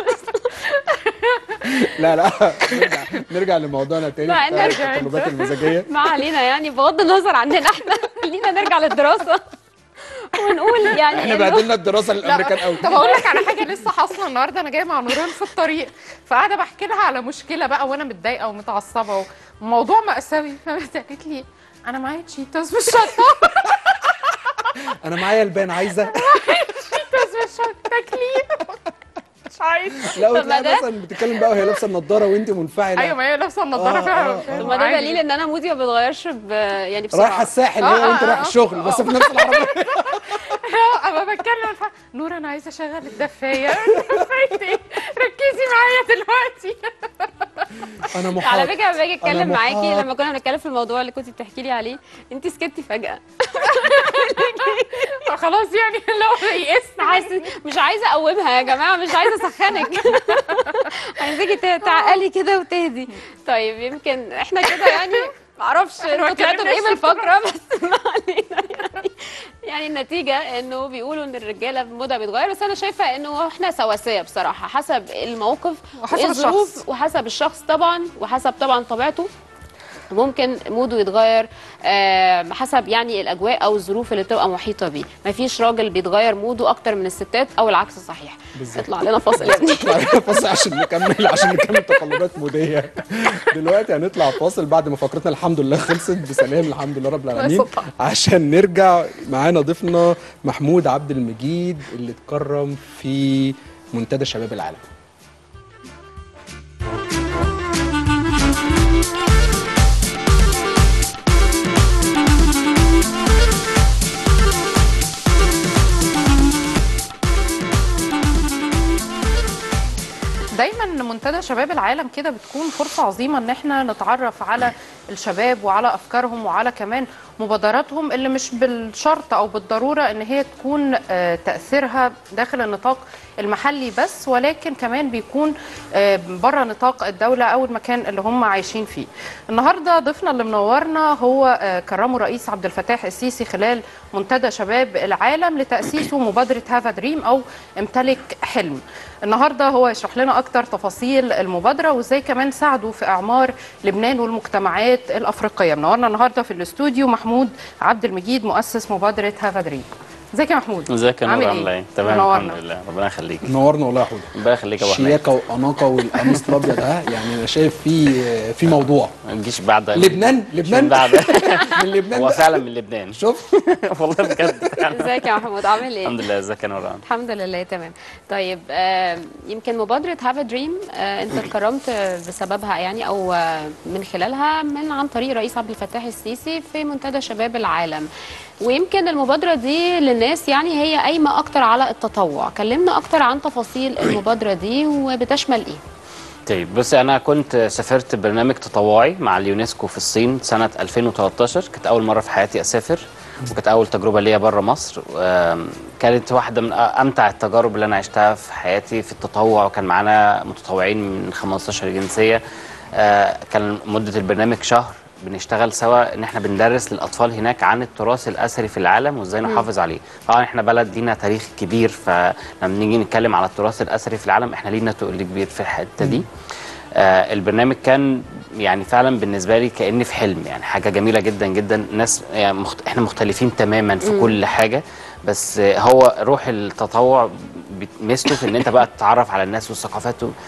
لا لا نرجع نرجع لموضوعنا تاني لا، بتاع نرجع التقلبات المزاجيه ما علينا يعني بغض النظر عننا احنا خلينا نرجع للدراسه ونقول يعني احنا إنه- بهدلنا الدراسه للامريكان قوي طب اقول لك على حاجه لسه حاصله النهارده انا جايه مع نوران في الطريق فقاعده بحكي لها على مشكله بقى وانا متضايقه ومتعصبه وموضوع مأساوي فقامت قالت لي انا معايا تشيتوس في الشنطه انا معايا البان عايزه تشيتوس في الشنطه تاكليه مش عايز لا طب ما وتلاقي ده- مثلا بتتكلم بقى وهي لابسه النضاره وانت منفعله ايوه ما هي لابسه النضاره آه، فعلا آه، فعلا طب ما ده عادي. دليل ان انا مودي ما بيتغيرش ب... يعني بسرعه رايحه الساحل آه، هي وانت آه، رايح آه. الشغل بس في نفس العربيه اه اما بتكلم ف... نور انا عايزه اشغل الدفايه دفايه ايه ركزي معايا دلوقتي انا محاط على فكره لما باجي اتكلم أنا معاكي محاط. لما كنا بنتكلم في الموضوع اللي كنت بتحكي لي عليه انت سكتي فجاه خلاص يعني لو يئست عايزه مش عايزه اقومها يا جماعه مش عايزه اسخنك عايزاكي ت- تعقلي كده وتهدي طيب يمكن احنا كده يعني معرفش إحنا ما انتوا طلعتوا بايه اتكلمناش في بالفقره بس ما علينا يعني يعني النتيجه انه بيقولوا ان الرجاله مودها بيتغير بس انا شايفه انه احنا سواسيه بصراحه حسب الموقف وحسب وإيه الظروف الشخص. وحسب الشخص طبعا وحسب طبعا طبيعته ممكن موده يتغير آه، حسب يعني الاجواء او الظروف اللي بتبقى محيطه بيه مفيش راجل بيتغير موده اكتر من الستات او العكس صحيح بالظبط. اطلع لنا فاصل يا ابني نطلع فاصل عشان نكمل عشان نكمل تقلبات موديه دلوقتي هنطلع فاصل بعد ما فقرتنا الحمد لله خلصت بسلام الحمد لله رب العالمين يسطح. عشان نرجع معانا ضيفنا محمود عبد المجيد اللي اتكرم في منتدى شباب العالم دايما منتدى شباب العالم كده بتكون فرصه عظيمه ان احنا نتعرف على الشباب وعلى افكارهم وعلى كمان مبادراتهم اللي مش بالشرط او بالضروره ان هي تكون آه، تاثيرها داخل النطاق المحلي بس ولكن كمان بيكون آه، بره نطاق الدوله او المكان اللي هم عايشين فيه. النهارده ضيفنا اللي منورنا هو آه، كرمه الرئيس عبد الفتاح السيسي خلال منتدى شباب العالم لتاسيسه مبادره هافا دريم او امتلك حلم. النهارده هو يشرح لنا اكتر تفاصيل المبادره وازاي كمان ساعدوا في اعمار لبنان والمجتمعات الافريقيه. منورنا النهارده في الاستوديو محمود عبد المجيد مؤسس مبادره هافا دريم. ازيك يا محمود؟ ازيك يا نور عامل عامله ايه؟ تمام منورنا. الحمد لله ربنا يخليك نورنا والله يا حوده ربنا يخليك يا ابو حميد الشياكه والاناقه والقميص الابيض ها يعني انا شايف في في موضوع ما تجيش بعد لبنان لبنان من بعد من لبنان هو بقى. فعلا من لبنان شوف والله بجد فعلا. ازيك يا محمود عامل ايه الحمد لله ازيك يا نور الحمد لله تمام طيب آه، يمكن مبادرة هاف دريم انت اتكرمت بسببها يعني او آه، من خلالها من عن طريق رئيس عبد الفتاح السيسي في منتدى شباب العالم ويمكن المبادرة دي للناس يعني هي قايمة اكتر على التطوع كلمنا اكتر عن تفاصيل المبادرة دي وبتشمل ايه طيب بصي انا كنت سافرت برنامج تطوعي مع اليونسكو في الصين سنه 2013 كانت اول مره في حياتي اسافر وكانت اول تجربه ليا بره مصر آم، كانت واحده من امتع التجارب اللي انا عشتها في حياتي في التطوع وكان معانا متطوعين من 15 جنسيه آه، كان مده البرنامج شهر بنشتغل سوا ان احنا بندرس للاطفال هناك عن التراث الاثري في العالم وازاي نحافظ عليه طبعا احنا بلد لينا تاريخ كبير فلما نيجي نتكلم على التراث الاثري في العالم احنا لينا تقل كبير في الحته دي آه البرنامج كان يعني فعلا بالنسبه لي كاني في حلم يعني حاجه جميله جدا جدا ناس يعني مخت... احنا مختلفين تماما في كل حاجه بس آه هو روح التطوع بتمثله في ان انت بقى تتعرف على الناس والثقافات و...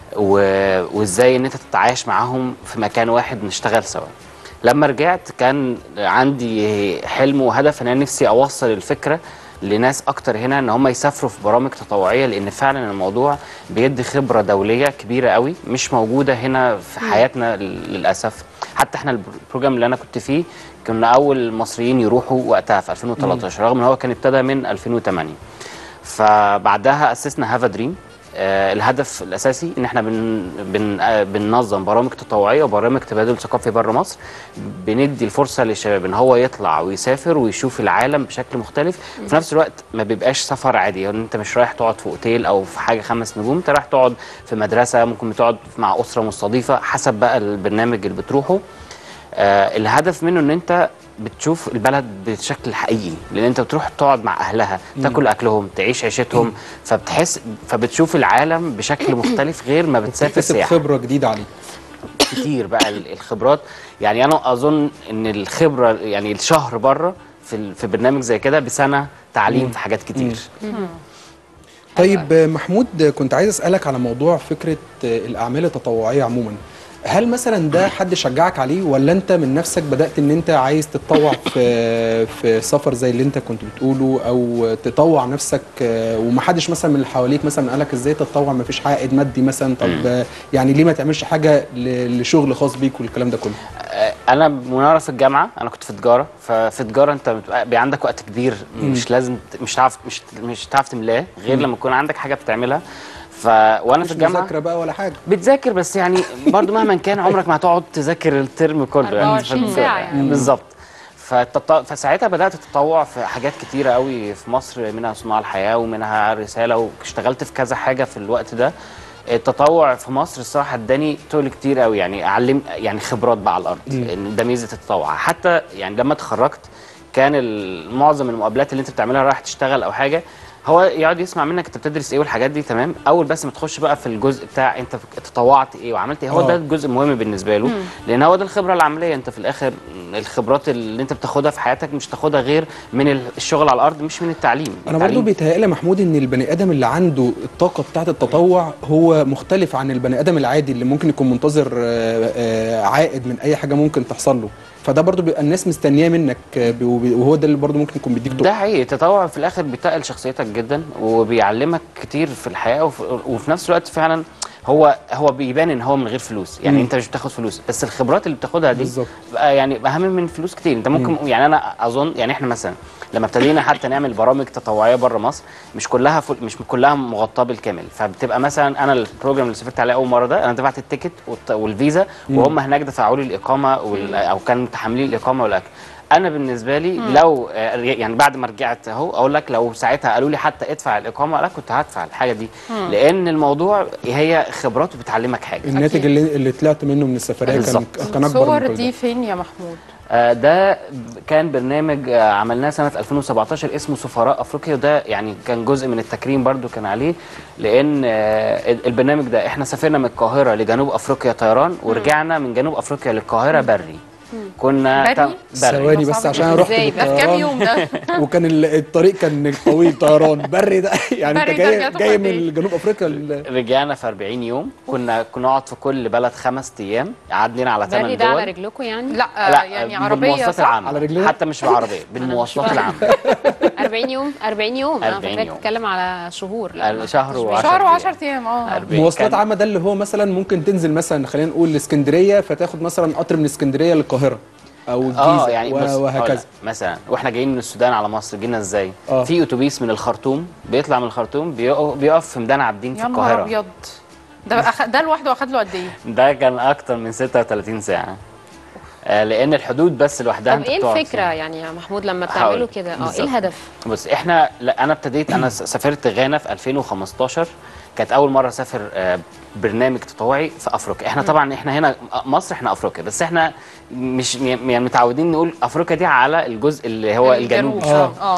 و- وازاي ان انت تتعايش معاهم في مكان واحد نشتغل سوا لما رجعت كان عندي حلم وهدف ان انا نفسي اوصل الفكره لناس اكتر هنا ان هم يسافروا في برامج تطوعيه لان فعلا الموضوع بيدي خبره دوليه كبيره قوي مش موجوده هنا في حياتنا لل- للاسف حتى احنا البروجرام اللي انا كنت فيه كنا اول مصريين يروحوا وقتها في 2013 رغم ان هو كان ابتدى من 2008 فبعدها اسسنا هافا دريم آه الهدف الاساسي ان احنا بن بن آه بننظم برامج تطوعيه وبرامج تبادل ثقافي بره مصر بندي الفرصه للشباب ان هو يطلع ويسافر ويشوف العالم بشكل مختلف في نفس الوقت ما بيبقاش سفر عادي يعني انت مش رايح تقعد في اوتيل او في حاجه خمس نجوم انت رايح تقعد في مدرسه ممكن بتقعد مع اسره مستضيفه حسب بقى البرنامج اللي بتروحه آه الهدف منه ان انت بتشوف البلد بشكل حقيقي لان انت بتروح تقعد مع اهلها تاكل اكلهم تعيش عيشتهم فبتحس فبتشوف العالم بشكل مختلف غير ما بتسافر تكتسب سياحه خبره جديده عليك كتير بقى ال- الخبرات يعني انا اظن ان الخبره يعني الشهر بره في ال- في برنامج زي كده بسنه تعليم في حاجات كتير طيب آه، محمود آه، كنت عايز اسالك على موضوع فكره آه، الاعمال التطوعيه عموما هل مثلا ده حد شجعك عليه ولا انت من نفسك بدات ان انت عايز تتطوع في في سفر زي اللي انت كنت بتقوله او تطوع نفسك آه، ومحدش مثلا من اللي حواليك مثلا قالك ازاي تتطوع مفيش عائد مادي مثلا طب آه، يعني ليه ما تعملش حاجه ل- لشغل خاص بيك والكلام ده كله آه، انا من وانا في الجامعه انا كنت في تجاره ففي تجاره انت بتبقى بي عندك وقت كبير مش لازم ت- مش تعرف مش مش تعرف تملاه غير لما يكون عندك حاجه بتعملها ف وانا مش في الجامعه مذاكره بقى ولا حاجه بتذاكر بس يعني برضو مهما كان عمرك ما هتقعد تذاكر الترم كله 24 فبت- ساعة يعني. بالظبط فالتط... فساعتها بدات اتطوع في حاجات كتيره قوي في مصر منها صناع الحياه ومنها رساله واشتغلت في كذا حاجه في الوقت ده التطوع في مصر الصراحه اداني تقل كتير قوي يعني علم يعني خبرات بقى على الارض ان ده ميزه التطوع حتى يعني لما اتخرجت كان ال- معظم المقابلات اللي انت بتعملها رايح تشتغل او حاجه هو يقعد يسمع منك انت بتدرس ايه والحاجات دي تمام اول بس ما تخش بقى في الجزء بتاع انت تطوعت ايه وعملت ايه هو آه. ده الجزء المهم بالنسبه له لان هو ده الخبره العمليه انت في الاخر الخبرات اللي انت بتاخدها في حياتك مش تاخدها غير من ال- الشغل على الارض مش من التعليم انا برضو التعليم بيتهيألي يا محمود ان البني ادم اللي عنده الطاقه بتاعه التطوع هو مختلف عن البني ادم العادي اللي ممكن يكون منتظر آه، آه، عائد من اي حاجه ممكن تحصل له فده برضو بيبقى الناس مستنياه منك آه، بي- وهو ده اللي برضو ممكن يكون بيديك ده طاقه حقيقي التطوع في الاخر بيتقل شخصيتك جدا وبيعلمك كتير في الحياه وفي, وفي نفس الوقت فعلا هو هو بيبان ان هو من غير فلوس يعني مم. انت مش بتاخد فلوس بس الخبرات اللي بتاخدها دي بالظبط. بقى يعني اهم من فلوس كتير انت ممكن يعني انا اظن يعني احنا مثلا لما ابتدينا حتى نعمل برامج تطوعيه بره مصر مش كلها فل مش كلها مغطاه بالكامل فبتبقى مثلا انا البروجرام اللي سافرت عليه اول مره ده انا دفعت التيكت والت- والفيزا وهم هناك دفعوا لي الاقامه وال او كانوا متحملين الاقامه والاكل انا بالنسبه لي لو آه، يعني بعد ما رجعت اهو اقول لك لو ساعتها قالوا لي حتى ادفع الاقامه لا كنت هدفع الحاجه دي لان الموضوع هي خبرات بتعلمك حاجه الناتج اللي, اللي طلعت منه من السفريه كان بالظبط. كان اكبر الصور من كل دي ده. فين يا محمود آه، ده كان برنامج آه، عملناه سنة 2017 اسمه سفراء أفريقيا وده يعني كان جزء من التكريم برضو كان عليه لأن آه، البرنامج ده احنا سافرنا من القاهرة لجنوب أفريقيا طيران ورجعنا من جنوب أفريقيا للقاهرة بري كنا بري؟ تم- ثواني بس عشان انا رحت إزاي؟ ده في كام بالطيران يوم ده وكان ال- الطريق كان طويل طيران بري ده يعني انت بري ده جاي رجعتوا جاي قد إيه؟ من جنوب افريقيا ل- رجعنا في 40 يوم كنا كنا نقعد في كل بلد خمس أيام قعدنا على بري 8 ده على دول رجلكم يعني لا, لا يعني آه، عربيه بالمواصلات صح العامة على رجليهم؟ حتى مش بعربية بالمواصلات فاهمة. العامة 40 يوم 40 يوم انا 40 فاكراك يوم. بتتكلم على شهور لا ما شهر خدتش بالي. وعشرة شهر أيام. و10 ايام اه 40 مواصلات كان- عامه ده اللي هو مثلا ممكن تنزل مثلا خلينا نقول الاسكندريه فتاخد مثلا قطر من اسكندريه للقاهره او الجيزه اه يعني و- بص هقول وهكذا لك، مثلا واحنا جايين من السودان على مصر جينا ازاي؟ آه. في اتوبيس من الخرطوم بيطلع من الخرطوم بيقف, بيقف في ميدان عابدين في يا نهار القاهره ابيض ده أخ... ده لوحده اخد له قد ايه؟ ده كان اكتر من 36 ساعه آه لان الحدود بس لوحدها طب انت ايه بتقعد الفكره فيها. يعني يا محمود لما هقول بتعملوا لك. كده اه ايه بالظبط. الهدف بص احنا لا انا ابتديت انا س- سافرت غانا في 2015 كانت اول مره اسافر آه، برنامج تطوعي في افريقيا احنا طبعا احنا هنا مصر احنا افريقيا بس احنا مش يعني متعودين نقول افريقيا دي على الجزء اللي هو الجنوب اه اه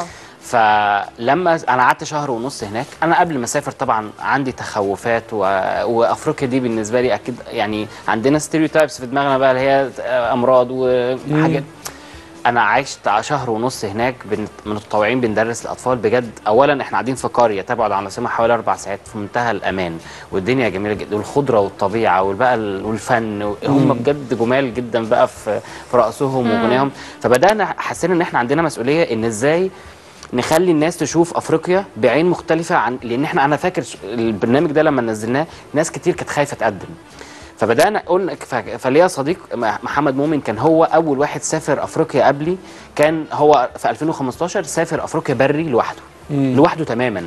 فلما انا قعدت شهر ونص هناك انا قبل ما اسافر طبعا عندي تخوفات و... وافريقيا دي بالنسبه لي اكيد يعني عندنا ستيريوتايبس في دماغنا بقى اللي هي امراض وحاجات انا عشت شهر ونص هناك بن... متطوعين بندرس الاطفال بجد اولا احنا قاعدين في قريه تبعد عن العاصمه حوالي اربع ساعات في منتهى الامان والدنيا جميله جدا والخضره والطبيعه والبقى ال- والفن هم بجد جمال جدا بقى في في رقصهم وغناهم فبدانا حسينا ان احنا عندنا مسؤوليه ان ازاي نخلي الناس تشوف افريقيا بعين مختلفه عن لان احنا انا فاكر ش- البرنامج ده لما نزلناه ناس كتير كانت خايفه تقدم فبدانا قلنا ف- فليا صديق م- محمد مؤمن كان هو اول واحد سافر افريقيا قبلي كان هو في 2015 سافر افريقيا بري لوحده لوحده تماما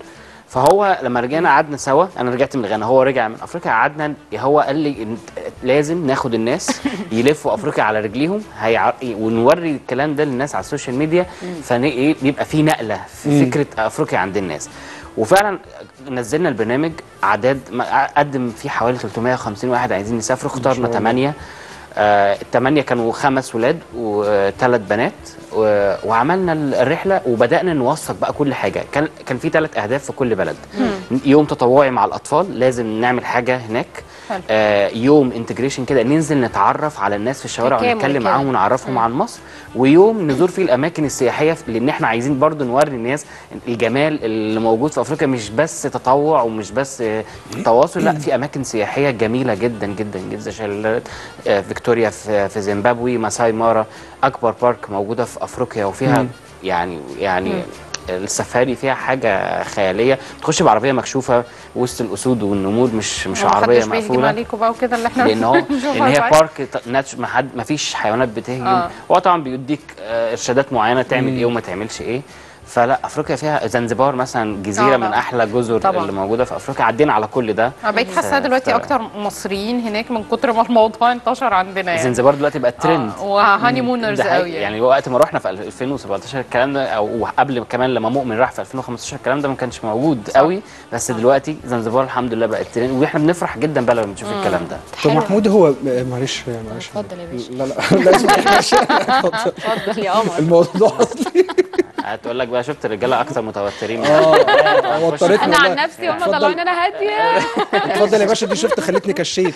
فهو لما رجعنا قعدنا سوا انا رجعت من غانا هو رجع من افريقيا قعدنا هو قال لي إن لازم ناخد الناس يلفوا افريقيا على رجليهم هيع... ونوري الكلام ده للناس على السوشيال ميديا فيبقى في نقله في فكره افريقيا عند الناس وفعلا نزلنا البرنامج اعداد ما- قدم فيه حوالي 350 واحد عايزين يسافروا اخترنا ثمانيه آه الثمانيه كانوا خمس ولاد وثلاث بنات و- وعملنا الرحله وبدانا نوثق بقى كل حاجه كان كان في ثلاث اهداف في كل بلد يوم تطوعي مع الاطفال لازم نعمل حاجه هناك حلو. آه يوم انتجريشن كده ننزل نتعرف على الناس في الشوارع تكامل ونتكلم كده. معاهم ونعرفهم عن مصر ويوم نزور فيه الاماكن السياحيه لان احنا عايزين برضو نوري الناس الجمال اللي موجود في افريقيا مش بس تطوع ومش بس آه، تواصل لا في اماكن سياحيه جميله جدا جدا جدا شلالات آه، فيكتوريا في في زيمبابوي ماساي مارا اكبر بارك موجوده في افريقيا وفيها يعني يعني السفاري فيها حاجه خياليه تخش بعربيه مكشوفه وسط الاسود والنمور مش مش عربيه محدش بيهجم مقفوله عليكم بقى وكده اللي احنا لان هو بنشوفها لان هي ساعات. بارك ت- ناتش ما حد ما فيش حيوانات بتهجم آه. هو طبعا بيديك آه، ارشادات معينه تعمل ايه وما تعملش ايه فلا افريقيا فيها زنزبار مثلا جزيره آه، من لا. احلى الجزر طبعا. اللي موجوده في افريقيا عدينا على كل ده انا بقيت حاسه ف- دلوقتي ف- اكتر مصريين هناك من كتر ما الموضوع انتشر عندنا يعني زنزبار دلوقتي بقت ترند آه، وهاني مونرز ده حقيقي. قوي يعني, يعني وقت ما رحنا في 2017 الكلام ده او قبل كمان لما مؤمن راح في 2015 الكلام ده ما كانش موجود قوي بس دلوقتي زنزبار الحمد لله بقت ترند واحنا بنفرح جدا بقى لما بنشوف الكلام ده طب حلو. محمود هو معلش معلش اتفضل يا باشا لا لا لا اسمع معلش اتفضل. اتفضل يا قمر الموضوع اصلي هتقول لك بقى شفت الرجاله اكتر متوترين اه وترتني انا عن والله. نفسي هم اتفضل. طلعوني انا هاديه اتفضل يا باشا دي شفت خلتني كشيت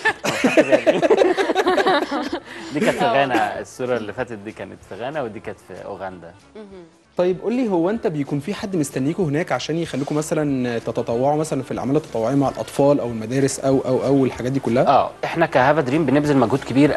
دي كانت في غانا الصوره اللي فاتت دي كانت في غانا ودي كانت في اوغندا طيب قول لي هو انت بيكون في حد مستنيكوا هناك عشان يخليكم مثلا تتطوعوا مثلا في الاعمال التطوعيه مع الاطفال او المدارس او او او الحاجات دي كلها اه احنا كهافا دريم بنبذل مجهود كبير قوي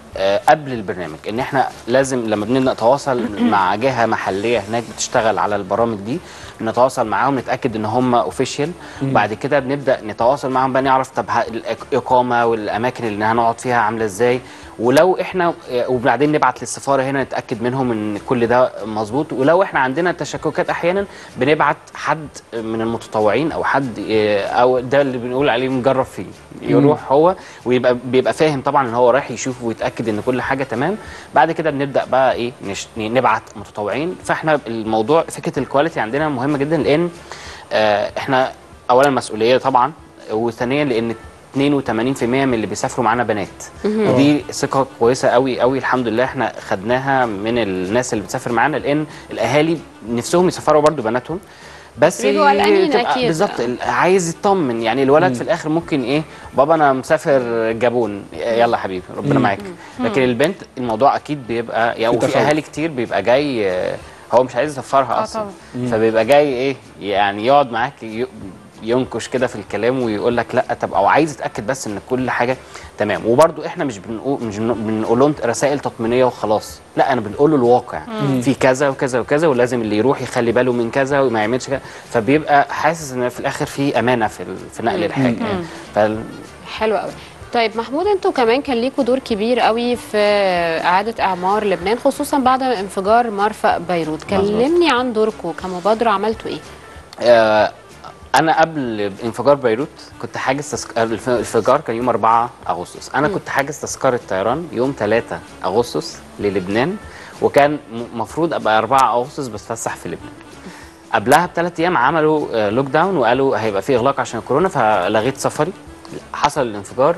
آه، قبل البرنامج ان احنا لازم لما بنبدا نتواصل مع جهه محليه هناك بتشتغل على البرامج دي نتواصل معاهم نتاكد ان هم اوفيشال وبعد كده بنبدا نتواصل معاهم بقى نعرف طب ه- الاقامه والاماكن اللي هنقعد فيها عامله ازاي ولو احنا وبعدين نبعت للسفاره هنا نتاكد منهم ان كل ده مظبوط ولو احنا عندنا تشككات احيانا بنبعت حد من المتطوعين او حد اه، او ده اللي بنقول عليه مجرب فيه يروح هو ويبقى بيبقى فاهم طبعا ان هو رايح يشوف ويتاكد ان كل حاجه تمام بعد كده بنبدا بقى ايه نش... نبعت متطوعين فاحنا الموضوع فكره الكواليتي عندنا مهمه جدا لان اه، احنا اولا مسؤوليه طبعا وثانيا لان 82% من اللي بيسافروا معانا بنات ودي ثقه كويسه قوي قوي الحمد لله احنا خدناها من الناس اللي بتسافر معانا لان الاهالي نفسهم يسافروا برضو بناتهم بس بيبقوا قلقانين تبقى- أكيد. بالظبط ال- عايز يطمن يعني الولد في الاخر ممكن ايه بابا انا مسافر جابون يلا يا حبيبي ربنا معاك لكن البنت الموضوع اكيد بيبقى يعني في وفي تخوف. اهالي كتير بيبقى جاي آه، هو مش عايز يسفرها آه اصلا طبعاً. فبيبقى جاي ايه يعني يقعد معاك ي- ينكش كده في الكلام ويقول لك لا طب او عايز يتاكد بس ان كل حاجه تمام وبرده احنا مش بنقول مش بن- بنقول لهم رسائل تطمينيه وخلاص لا انا بنقول له الواقع في كذا وكذا وكذا ولازم اللي يروح يخلي باله من كذا وما يعملش كذا فبيبقى حاسس ان في الاخر في امانه في ال- في نقل الحاجه يعني فال- حلو قوي طيب محمود انتوا كمان كان ليكوا دور كبير قوي في اعاده اعمار لبنان خصوصا بعد انفجار مرفأ بيروت كلمني عن دوركم كمبادره عملتوا ايه آه، انا قبل انفجار بيروت كنت حاجز تسك... الف- الانفجار كان يوم 4 اغسطس انا كنت حاجز تذكره طيران يوم 3 اغسطس للبنان وكان المفروض ابقى 4 اغسطس بتفسح في لبنان قبلها بثلاث ايام عملوا آه، لوك داون وقالوا هيبقى في اغلاق عشان الكورونا فلغيت سفري حصل الانفجار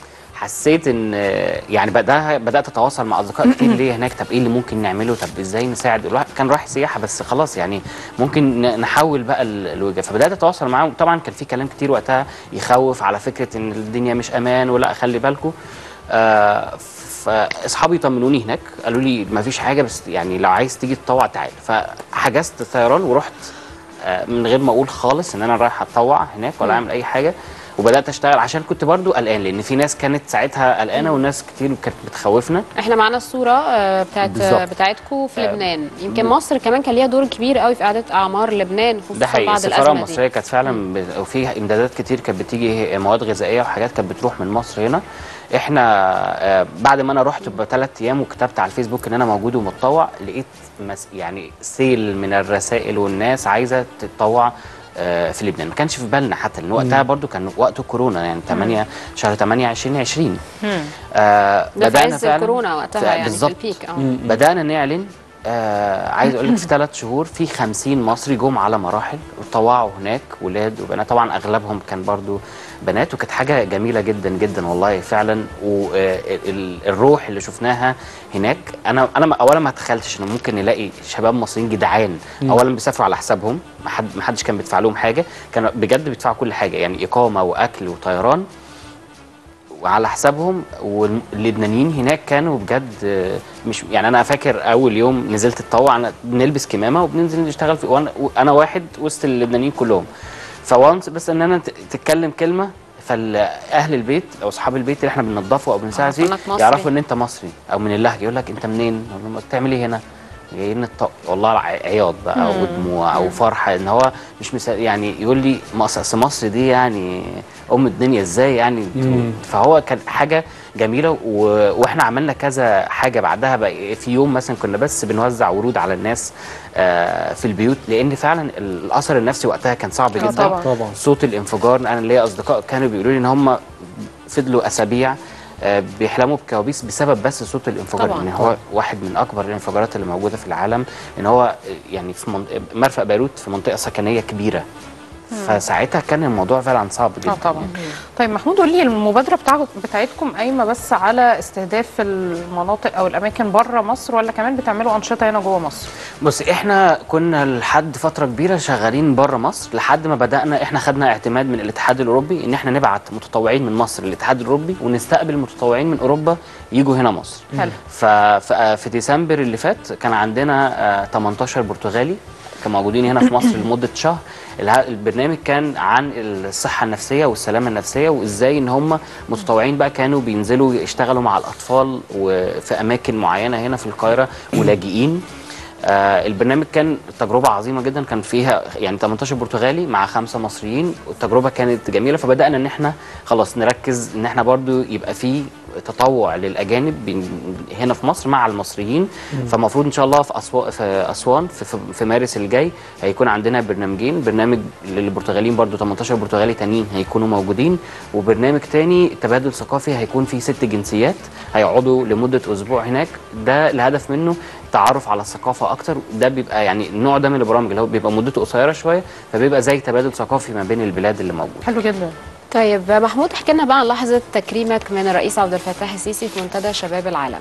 حسيت ان آه، يعني بدأ بدات اتواصل مع اصدقاء كتير ليا هناك طب ايه اللي ممكن نعمله طب ازاي نساعد الواحد كان رايح سياحه بس خلاص يعني ممكن ن- نحول بقى ال- الوجهه فبدات اتواصل معاهم طبعا كان في كلام كتير وقتها يخوف على فكره ان الدنيا مش امان ولا خلي بالكم آه فاصحابي طمنوني هناك قالوا لي ما فيش حاجه بس يعني لو عايز تيجي تطوع تعال فحجزت طيران ورحت آه، من غير ما اقول خالص ان انا رايح اتطوع هناك ولا اعمل اي حاجه وبدات اشتغل عشان كنت برضو قلقان لان في ناس كانت ساعتها قلقانه وناس كتير كانت بتخوفنا احنا معانا الصوره آه، بتاعت بالظبط. بتاعتكم في آه، لبنان يمكن مصر كمان كان ليها دور كبير قوي في اعاده اعمار لبنان ده خصوصا حقيقي بعد السفاره الازمه المصريه دي كانت فعلا ب... وفي امدادات كتير كانت بتيجي مواد غذائيه وحاجات كانت بتروح من مصر هنا احنا آه، بعد ما انا رحت بثلاث ايام وكتبت على الفيسبوك ان انا موجود ومتطوع لقيت مس... يعني سيل من الرسائل والناس عايزه تتطوع آه، في لبنان ما كانش في بالنا حتى لان وقتها برضو كان وقت كورونا يعني 8 شهر 8 2020 آه ده في بدانا عز فعلا الكورونا وقتها ف- يعني في بالظبط البيك اه بدانا نعلن آه عايز اقول لك في ثلاث شهور في 50 مصري جم على مراحل وطوعوا هناك ولاد وبنات طبعا اغلبهم كان برضو بنات وكانت حاجه جميله جدا جدا والله فعلا والروح اللي شفناها هناك انا انا ما- اولا ما تخيلتش انه ممكن نلاقي شباب مصريين جدعان اولا بيسافروا على حسابهم ما حد ما حدش كان بيدفع لهم حاجه كانوا بجد بيدفعوا كل حاجه يعني اقامه واكل وطيران وعلى حسابهم واللبنانيين هناك كانوا بجد آه، مش يعني انا فاكر اول يوم نزلت اتطوع انا بنلبس كمامه وبننزل نشتغل في وانا وانا واحد وسط اللبنانيين كلهم فوانس بس ان انا ت- تتكلم كلمه فاهل البيت او اصحاب البيت اللي احنا بننضفه او بنساعد آه، فيه كونك مصري. يعرفوا ان انت مصري او من اللهجه يقول لك انت منين؟ أقول لهم بتعمل ايه هنا؟ جايين نط... والله الع- عياط بقى ودموع او فرحه ان هو مش مسا... يعني يقول لي مصر أصل مصر دي يعني ام الدنيا ازاي يعني فهو كان حاجه جميله و... واحنا عملنا كذا حاجه بعدها بقى في يوم مثلا كنا بس بنوزع ورود على الناس آه في البيوت لان فعلا الاثر النفسي وقتها كان صعب آه جدا طبعاً. طبعاً. صوت الانفجار انا ليا اصدقاء كانوا بيقولوا لي ان هم فضلوا اسابيع آه، بيحلموا بكوابيس بسبب بس صوت الانفجار طبعاً. ان هو واحد من اكبر الانفجارات اللي موجوده في العالم ان هو آه، يعني في من... مرفأ بيروت في منطقه سكنيه كبيره فساعتها كان الموضوع فعلا صعب جدا اه طبعا طيب محمود قول لي المبادره بتاع بتاعتكم قايمه بس على استهداف المناطق او الاماكن بره مصر ولا كمان بتعملوا انشطه هنا جوه مصر بص احنا كنا لحد فتره كبيره شغالين بره مصر لحد ما بدانا احنا خدنا اعتماد من الاتحاد الاوروبي ان احنا نبعت متطوعين من مصر للاتحاد الاوروبي ونستقبل متطوعين من اوروبا يجوا هنا مصر حلو ففي ديسمبر اللي فات كان عندنا آه، 18 برتغالي كانوا موجودين هنا في مصر لمده شهر الها- البرنامج كان عن الصحه النفسيه والسلامه النفسيه وازاي ان هم متطوعين بقى كانوا بينزلوا يشتغلوا مع الاطفال وفي اماكن معينه هنا في القاهره ولاجئين آه البرنامج كان تجربة عظيمة جدا كان فيها يعني 18 برتغالي مع خمسة مصريين والتجربة كانت جميلة فبدأنا ان احنا خلاص نركز ان احنا برضو يبقى في تطوع للأجانب بين- هنا في مصر مع المصريين فالمفروض ان شاء الله في أسوان في أسوان في, في, في مارس الجاي هيكون عندنا برنامجين برنامج للبرتغاليين برضو 18 برتغالي تانيين هيكونوا موجودين وبرنامج تاني تبادل ثقافي هيكون فيه ست جنسيات هيقعدوا لمدة أسبوع هناك ده الهدف منه التعرف على الثقافه اكتر ده بيبقى يعني النوع ده من البرامج اللي هو بيبقى مدته قصيره شويه فبيبقى زي تبادل ثقافي ما بين البلاد اللي موجوده حلو جدا طيب محمود احكي لنا بقى عن لحظه تكريمك من الرئيس عبد الفتاح السيسي في منتدى شباب العالم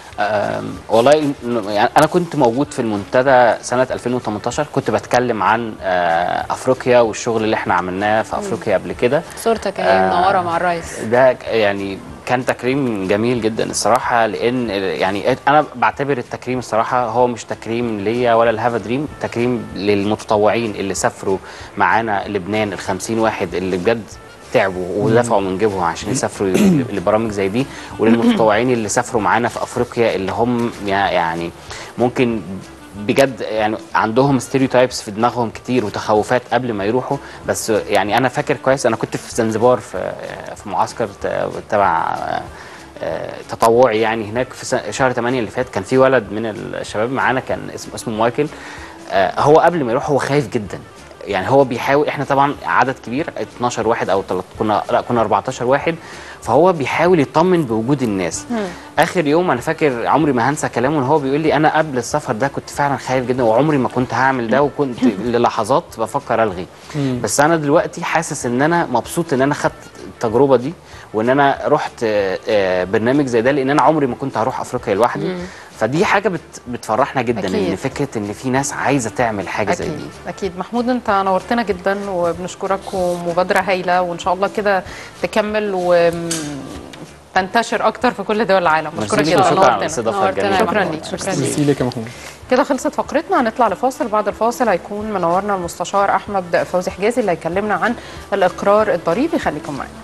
أم، والله إن- يعني انا كنت موجود في المنتدى سنه 2018 كنت بتكلم عن آه، افريقيا والشغل اللي احنا عملناه في افريقيا قبل كده صورتك اهي آه. منوره مع الرئيس ده ك- يعني كان تكريم جميل جدا الصراحه لان يعني انا بعتبر التكريم الصراحه هو مش تكريم ليا ولا الهافا دريم تكريم للمتطوعين اللي سافروا معانا لبنان ال 50 واحد اللي بجد تعبوا ودفعوا من جيبهم عشان يسافروا لبرامج زي دي وللمتطوعين اللي سافروا معانا في افريقيا اللي هم يعني ممكن بجد يعني عندهم ستيريوتايبس في دماغهم كتير وتخوفات قبل ما يروحوا بس يعني انا فاكر كويس انا كنت في زنزبار في في معسكر ت- تبع آه، تطوعي يعني هناك في س- شهر 8 اللي فات كان في ولد من الشباب معانا كان اسمه اسمه مايكل آه، هو قبل ما يروح هو خايف جدا يعني هو بيحاول احنا طبعا عدد كبير 12 واحد او 3 كنا لا كنا 14 واحد فهو بيحاول يطمن بوجود الناس اخر يوم انا فاكر عمري ما هنسى كلامه ان هو بيقول لي انا قبل السفر ده كنت فعلا خايف جدا وعمري ما كنت هعمل ده وكنت للحظات بفكر الغي بس انا دلوقتي حاسس ان انا مبسوط ان انا خدت التجربه دي وان انا رحت آه، آه، برنامج زي ده لان انا عمري ما كنت هروح افريقيا لوحدي فدي حاجه بت بتفرحنا جدا أكيد. ان فكره ان في ناس عايزه تعمل حاجه زي اكيد دي اكيد محمود انت نورتنا جدا وبنشكرك ومبادره هايله وان شاء الله كده تكمل وتنتشر اكتر في كل دول العالم ميرسي بشكرك ليك جدا وشكرا على نورتنا الاستضافه نورتنا. الجميله شكرا ليك شكرا ليك ميرسي لك يا محمود كده خلصت فقرتنا هنطلع لفاصل بعد الفاصل هيكون منورنا المستشار احمد فوزي حجازي اللي هيكلمنا عن الاقرار الضريبي خليكم معانا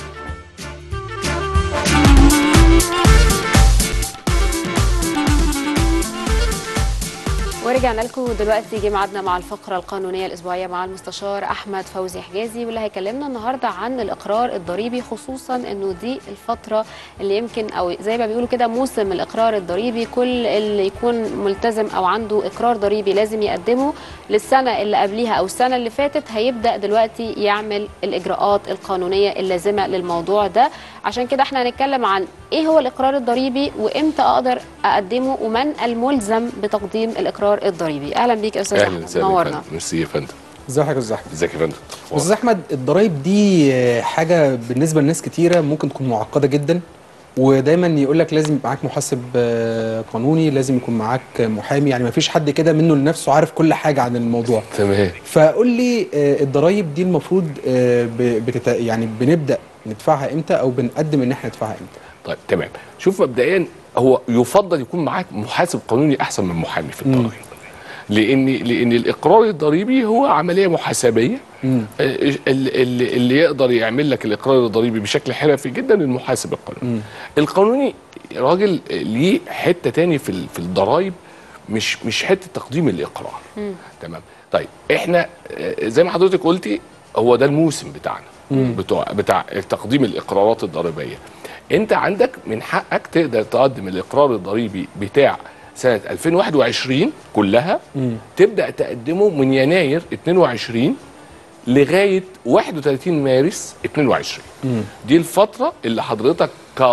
ورجعنا لكم دلوقتي جه ميعادنا مع الفقره القانونيه الاسبوعيه مع المستشار احمد فوزي حجازي واللي هيكلمنا النهارده عن الاقرار الضريبي خصوصا انه دي الفتره اللي يمكن او زي ما بيقولوا كده موسم الاقرار الضريبي كل اللي يكون ملتزم او عنده اقرار ضريبي لازم يقدمه للسنه اللي قبليها او السنه اللي فاتت هيبدا دلوقتي يعمل الاجراءات القانونيه اللازمه للموضوع ده عشان كده احنا هنتكلم عن ايه هو الاقرار الضريبي وامتى اقدر اقدمه ومن الملزم بتقديم الاقرار الضريبي اهلا بيك يا استاذ اهلا احمد وسهلا يا نورنا فندم. ميرسي يا فندم ازي حضرتك يا استاذ احمد ازيك يا فندم استاذ احمد الضرايب دي آه، حاجه بالنسبه لناس كتيره ممكن تكون معقده جدا ودايما يقول لك لازم يبقى معاك محاسب آه، قانوني لازم يكون معاك محامي يعني ما فيش حد كده منه لنفسه عارف كل حاجه عن الموضوع تمام فقول لي آه، الضرايب دي المفروض آه، ب- بتت... يعني بنبدا ندفعها امتى او بنقدم ان احنا ندفعها امتى طيب تمام شوف مبدئيا هو يفضل يكون معاك محاسب قانوني احسن من محامي في الضرائب لان لان الاقرار الضريبي هو عمليه محاسبيه مم. آه، اللي, اللي اللي يقدر يعمل لك الاقرار الضريبي بشكل حرفي جدا المحاسب القانوني مم. القانوني راجل ليه حته تاني في ال- في الضرايب مش مش حته تقديم الاقرار تمام طيب احنا آه، زي ما حضرتك قلتي هو ده الموسم بتاعنا بتوع بتاع تقديم الاقرارات الضريبيه انت عندك من حقك تقدر تقدم الاقرار الضريبي بتاع سنه 2021 كلها مم. تبدا تقدمه من يناير 22 لغايه 31 مارس 22 مم. دي الفتره اللي حضرتك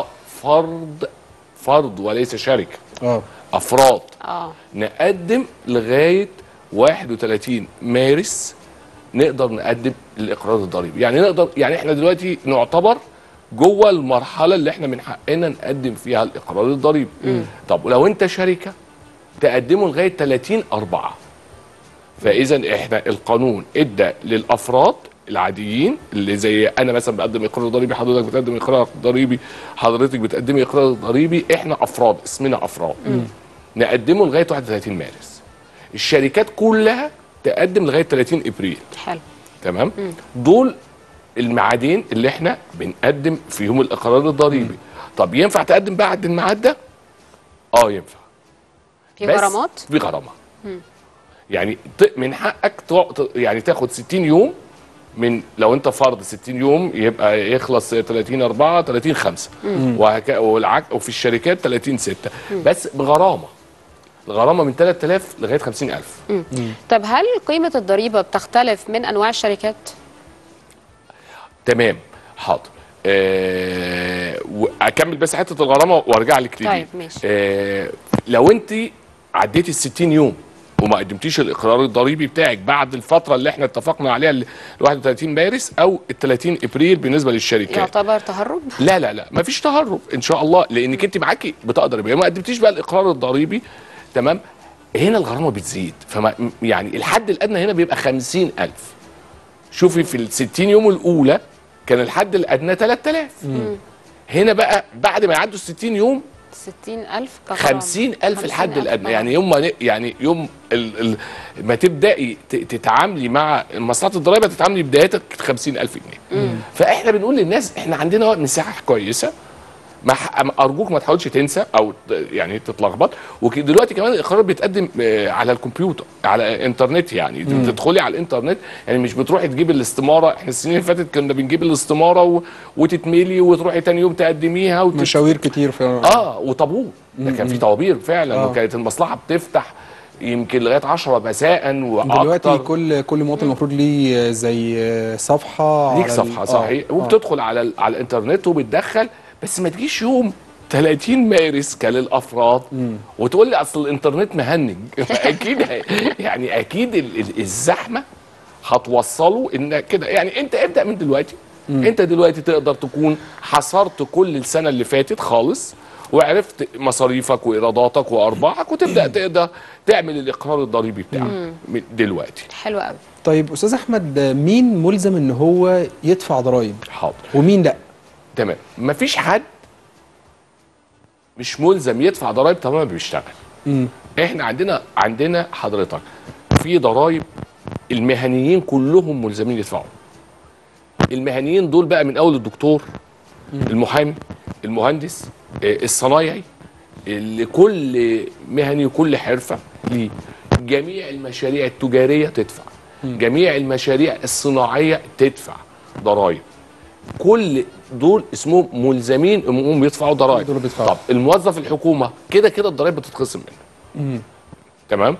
كفرد فرد وليس شركه اه افراد اه نقدم لغايه 31 مارس نقدر نقدم الاقرار الضريبي يعني نقدر يعني احنا دلوقتي نعتبر جوه المرحله اللي احنا من حقنا نقدم فيها الاقرار الضريبي طب ولو انت شركه تقدمه لغايه 30 4 فاذا احنا القانون ادى للافراد العاديين اللي زي انا مثلا بقدم اقرار ضريبي حضرتك بتقدم اقرار ضريبي حضرتك بتقدمي اقرار ضريبي احنا افراد اسمنا افراد نقدمه لغايه 31 مارس الشركات كلها تقدم لغايه 30 ابريل حلو تمام دول الميعادين اللي احنا بنقدم فيهم الاقرار الضريبي طب ينفع تقدم بعد الميعاد ده اه ينفع في بس غرامات في غرامه يعني ت- من حقك تع- ت- يعني تاخد 60 يوم من لو انت فرض 60 يوم يبقى يخلص 30 4 30 5 وهك... والعك... وفي الشركات 30 6 بس بغرامه الغرامه من 3000 لغايه 50000 طب هل قيمه الضريبه بتختلف من انواع الشركات تمام حاضر آه واكمل بس حته الغرامه وارجع لك تاني طيب، ماشي. آه لو انت عديتي ال 60 يوم وما قدمتيش الاقرار الضريبي بتاعك بعد الفتره اللي احنا اتفقنا عليها ال 31 مارس او ال 30 ابريل بالنسبه للشركات يعتبر تهرب لا لا لا مفيش تهرب ان شاء الله لانك انت معاكي بطاقه ضريبيه ما قدمتيش بقى الاقرار الضريبي تمام هنا الغرامه بتزيد فما يعني الحد الادنى هنا بيبقى 50000 شوفي في ال 60 يوم الاولى كان الحد الادنى 3000 هنا بقى بعد ما يعدوا ال 60 يوم 60000 كغرامه 50000 الحد 50,000 الادنى طبعاً. يعني يوم ما ن- يعني يوم ال ال ما تبداي ت- تتعاملي مع مصلحه الضرائب تتعاملي بدايتك 50000 جنيه فاحنا بنقول للناس احنا عندنا مساحه كويسه ما ح- ارجوك ما تحاولش تنسى او ت- يعني تتلخبط ودلوقتي كمان الاقرار بيتقدم آه، على الكمبيوتر على انترنت يعني تدخلي على الانترنت يعني مش بتروحي تجيبي الاستماره احنا السنين اللي فاتت كنا بنجيب الاستماره و... وتتملي وتروحي تاني يوم تقدميها وتت... مشاوير كتير في اه وطابور ده كان في طوابير فعلا آه. وكانت المصلحه بتفتح يمكن لغايه 10 مساء واكتر دلوقتي كل كل مواطن المفروض ليه زي صفحه ليك على ال- صفحه آه، صحيح آه. وبتدخل على ال- على الانترنت وبتدخل بس ما تجيش يوم 30 مارس كللافراد وتقول لي اصل الانترنت مهنج اكيد هي- يعني اكيد ال- ال- الزحمه هتوصله ان كده يعني انت ابدا من دلوقتي انت دلوقتي تقدر تكون حصرت كل السنه اللي فاتت خالص وعرفت مصاريفك وايراداتك وارباحك وتبدا تقدر تعمل الاقرار الضريبي بتاعك من دلوقتي حلو قوي طيب استاذ احمد مين ملزم ان هو يدفع ضرائب حاضر ومين لا تمام مفيش حد مش ملزم يدفع ضرائب طالما ما بيشتغل مم. احنا عندنا عندنا حضرتك في ضرائب المهنيين كلهم ملزمين يدفعوا المهنيين دول بقى من اول الدكتور المحامي المهندس آه، الصنايعي اللي كل مهني وكل حرفه ليه جميع المشاريع التجاريه تدفع جميع المشاريع الصناعيه تدفع ضرائب كل دول اسمهم ملزمين انهم يدفعوا ضرائب دول بيدفعوا. طب الموظف الحكومه كده كده الضرائب بتتخصم منه تمام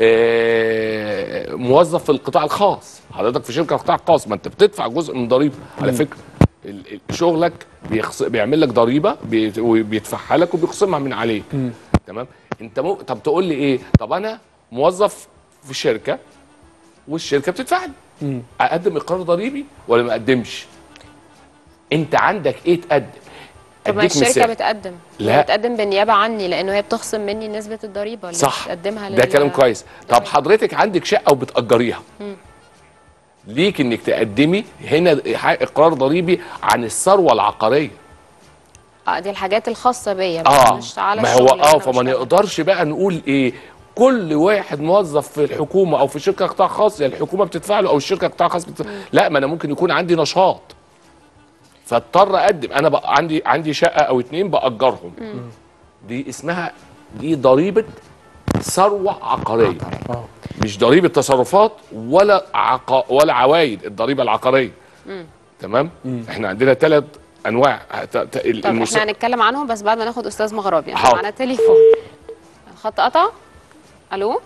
آه موظف في القطاع الخاص حضرتك في شركه قطاع خاص ما انت بتدفع جزء من ضريبه على فكره ال- ال- شغلك بيخص... بيعمل لك ضريبه بي... وبيدفعها لك وبيخصمها من عليك تمام انت مو... طب تقول لي ايه طب انا موظف في شركه والشركه بتدفع لي اقدم اقرار ضريبي ولا ما اقدمش انت عندك ايه تقدم طب ما أديك الشركه مثال. بتقدم لا. بتقدم بالنيابه عني لانه هي بتخصم مني نسبه الضريبه اللي صح بتقدمها ده لل- كلام كويس طب طيب. حضرتك عندك شقه وبتاجريها ليك انك تقدمي هنا اقرار ضريبي عن الثروه العقاريه اه دي الحاجات الخاصه بيا بس اه مش على ما هو الشغل اللي اه أنا فما بشتغله. نقدرش بقى نقول ايه كل واحد موظف في الحكومه او في شركه قطاع خاص يعني الحكومه بتدفع له او الشركه قطاع خاص بتدفع لا ما انا ممكن يكون عندي نشاط فاضطر اقدم انا بقى عندي عندي شقه او اتنين باجرهم دي اسمها دي ضريبه ثروه عقاريه اه مش ضريبه تصرفات ولا عقا ولا عوايد الضريبه العقاريه تمام احنا عندنا ثلاث انواع ت- ت- ال- طب المس- احنا هنتكلم عنهم بس بعد ما ناخد استاذ مغربي احنا حاضر. معانا تليفون الخط قطع الو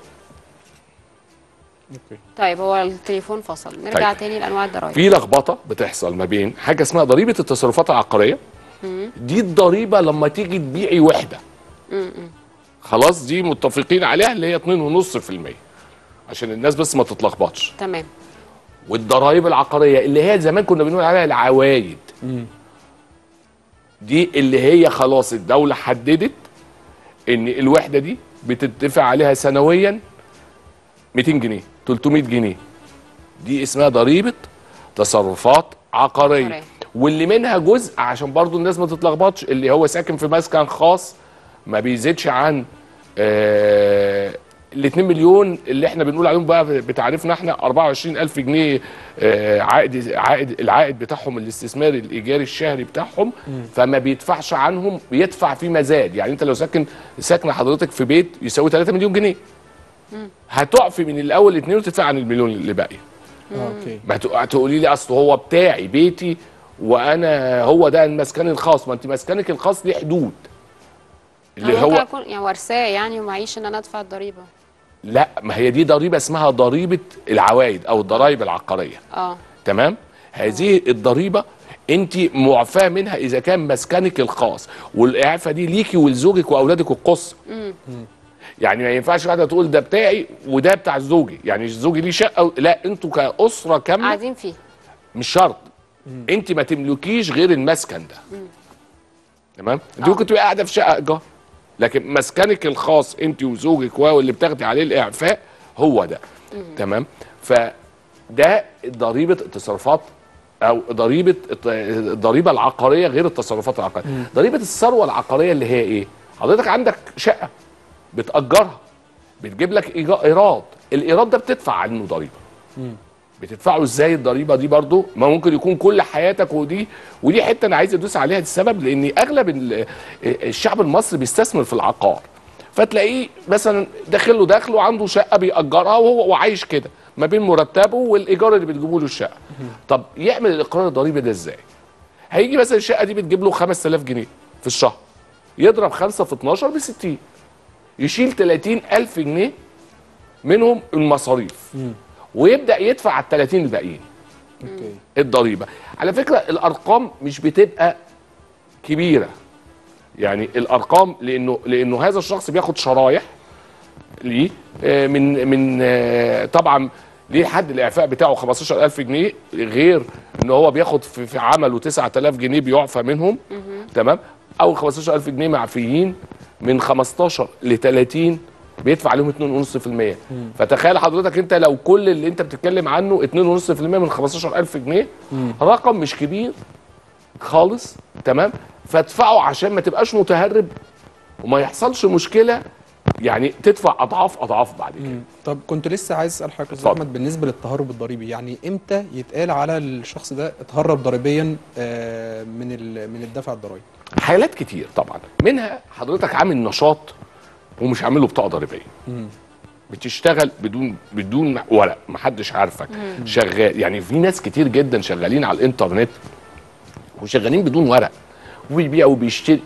طيب هو التليفون فصل نرجع طيب. تاني لانواع الضرائب في لخبطه بتحصل ما بين حاجه اسمها ضريبه التصرفات العقاريه دي الضريبه لما تيجي تبيعي وحده خلاص دي متفقين عليها اللي هي 2.5% عشان الناس بس ما تتلخبطش تمام والضرائب العقاريه اللي هي زمان كنا بنقول عليها العوايد دي اللي هي خلاص الدوله حددت ان الوحده دي بتدفع عليها سنويا 200 جنيه 300 جنيه دي اسمها ضريبه تصرفات عقاريه عقارية. واللي منها جزء عشان برضو الناس ما تتلخبطش اللي هو ساكن في مسكن خاص ما بيزيدش عن آه ال 2 مليون اللي احنا بنقول عليهم بقى بتعريفنا احنا 24000 جنيه آه، عائد عائد العائد بتاعهم الاستثماري الايجاري الشهري بتاعهم فما بيدفعش عنهم بيدفع فيما زاد يعني انت لو ساكن ساكنه حضرتك في بيت يساوي 3 مليون جنيه هتقفي من الاول اتنين وتدفع عن المليون اللي باقي اه اوكي ما هتق- هتقولي لي اصل هو بتاعي بيتي وانا هو ده المسكن الخاص ما انت مسكنك الخاص ليه حدود اللي أنا ممكن هو اكون يعني ورثاه يعني ومعيش ان انا ادفع الضريبه لا ما هي دي ضريبه اسمها ضريبه العوائد او الضرائب العقاريه اه تمام هذه الضريبه انت معفاه منها اذا كان مسكنك الخاص والاعفاء دي ليكي ولزوجك واولادك القص يعني ما ينفعش واحده تقول ده بتاعي وده بتاع زوجي يعني زوجي ليه شقه لا انتوا كاسره كامله قاعدين فيه مش شرط انت ما تملكيش غير المسكن ده تمام انت ممكن تبقى قاعده في شقه ايجار لكن مسكنك الخاص انت وزوجك واللي بتاخدي عليه الاعفاء هو ده تمام فده ضريبه التصرفات او ضريبه الت- الضريبه العقاريه غير التصرفات العقاريه ضريبه الثروه العقاريه اللي هي ايه حضرتك عندك شقه بتاجرها بتجيب لك إيجا- ايراد الايراد ده بتدفع عنه ضريبه بتدفعوا ازاي الضريبه دي برضو ما ممكن يكون كل حياتك ودي ودي حته انا عايز ادوس عليها السبب لان اغلب ال- الشعب المصري بيستثمر في العقار فتلاقيه مثلا داخل له دخل وعنده شقه بيأجرها وهو وعايش كده ما بين مرتبه والايجار اللي بتجيبه له الشقه طب يعمل الاقرار الضريبي ده ازاي هيجي مثلا الشقه دي بتجيب له 5000 جنيه في الشهر يضرب 5 في 12 ب 60 يشيل 30000 جنيه منهم المصاريف ويبدا يدفع على ال 30 الباقيين اوكي الضريبه على فكره الارقام مش بتبقى كبيره يعني الارقام لانه لانه هذا الشخص بياخد شرايح ليه آه، من من آه، طبعا ليه حد الاعفاء بتاعه 15000 جنيه غير ان هو بياخد في, في عمله 9000 جنيه بيعفى منهم تمام او 15000 جنيه معفيين من 15 ل 30 بيدفع عليهم 2.5% فتخيل حضرتك انت لو كل اللي انت بتتكلم عنه 2.5% من 15000 جنيه رقم مش كبير خالص تمام فادفعه عشان ما تبقاش متهرب وما يحصلش مشكله يعني تدفع اضعاف اضعاف بعد كده مم. طب كنت لسه عايز اسال حضرتك يا استاذ اتفضل. احمد بالنسبه للتهرب الضريبي يعني امتى يتقال على الشخص ده اتهرب ضريبيا آه، من ال- من الدفع الضرائب حالات كتير طبعا منها حضرتك عامل نشاط ومش عامل له بطاقه ضريبيه بتشتغل بدون بدون ورق محدش عارفك شغال يعني في ناس كتير جدا شغالين على الانترنت وشغالين بدون ورق وبيبيع وبيشتري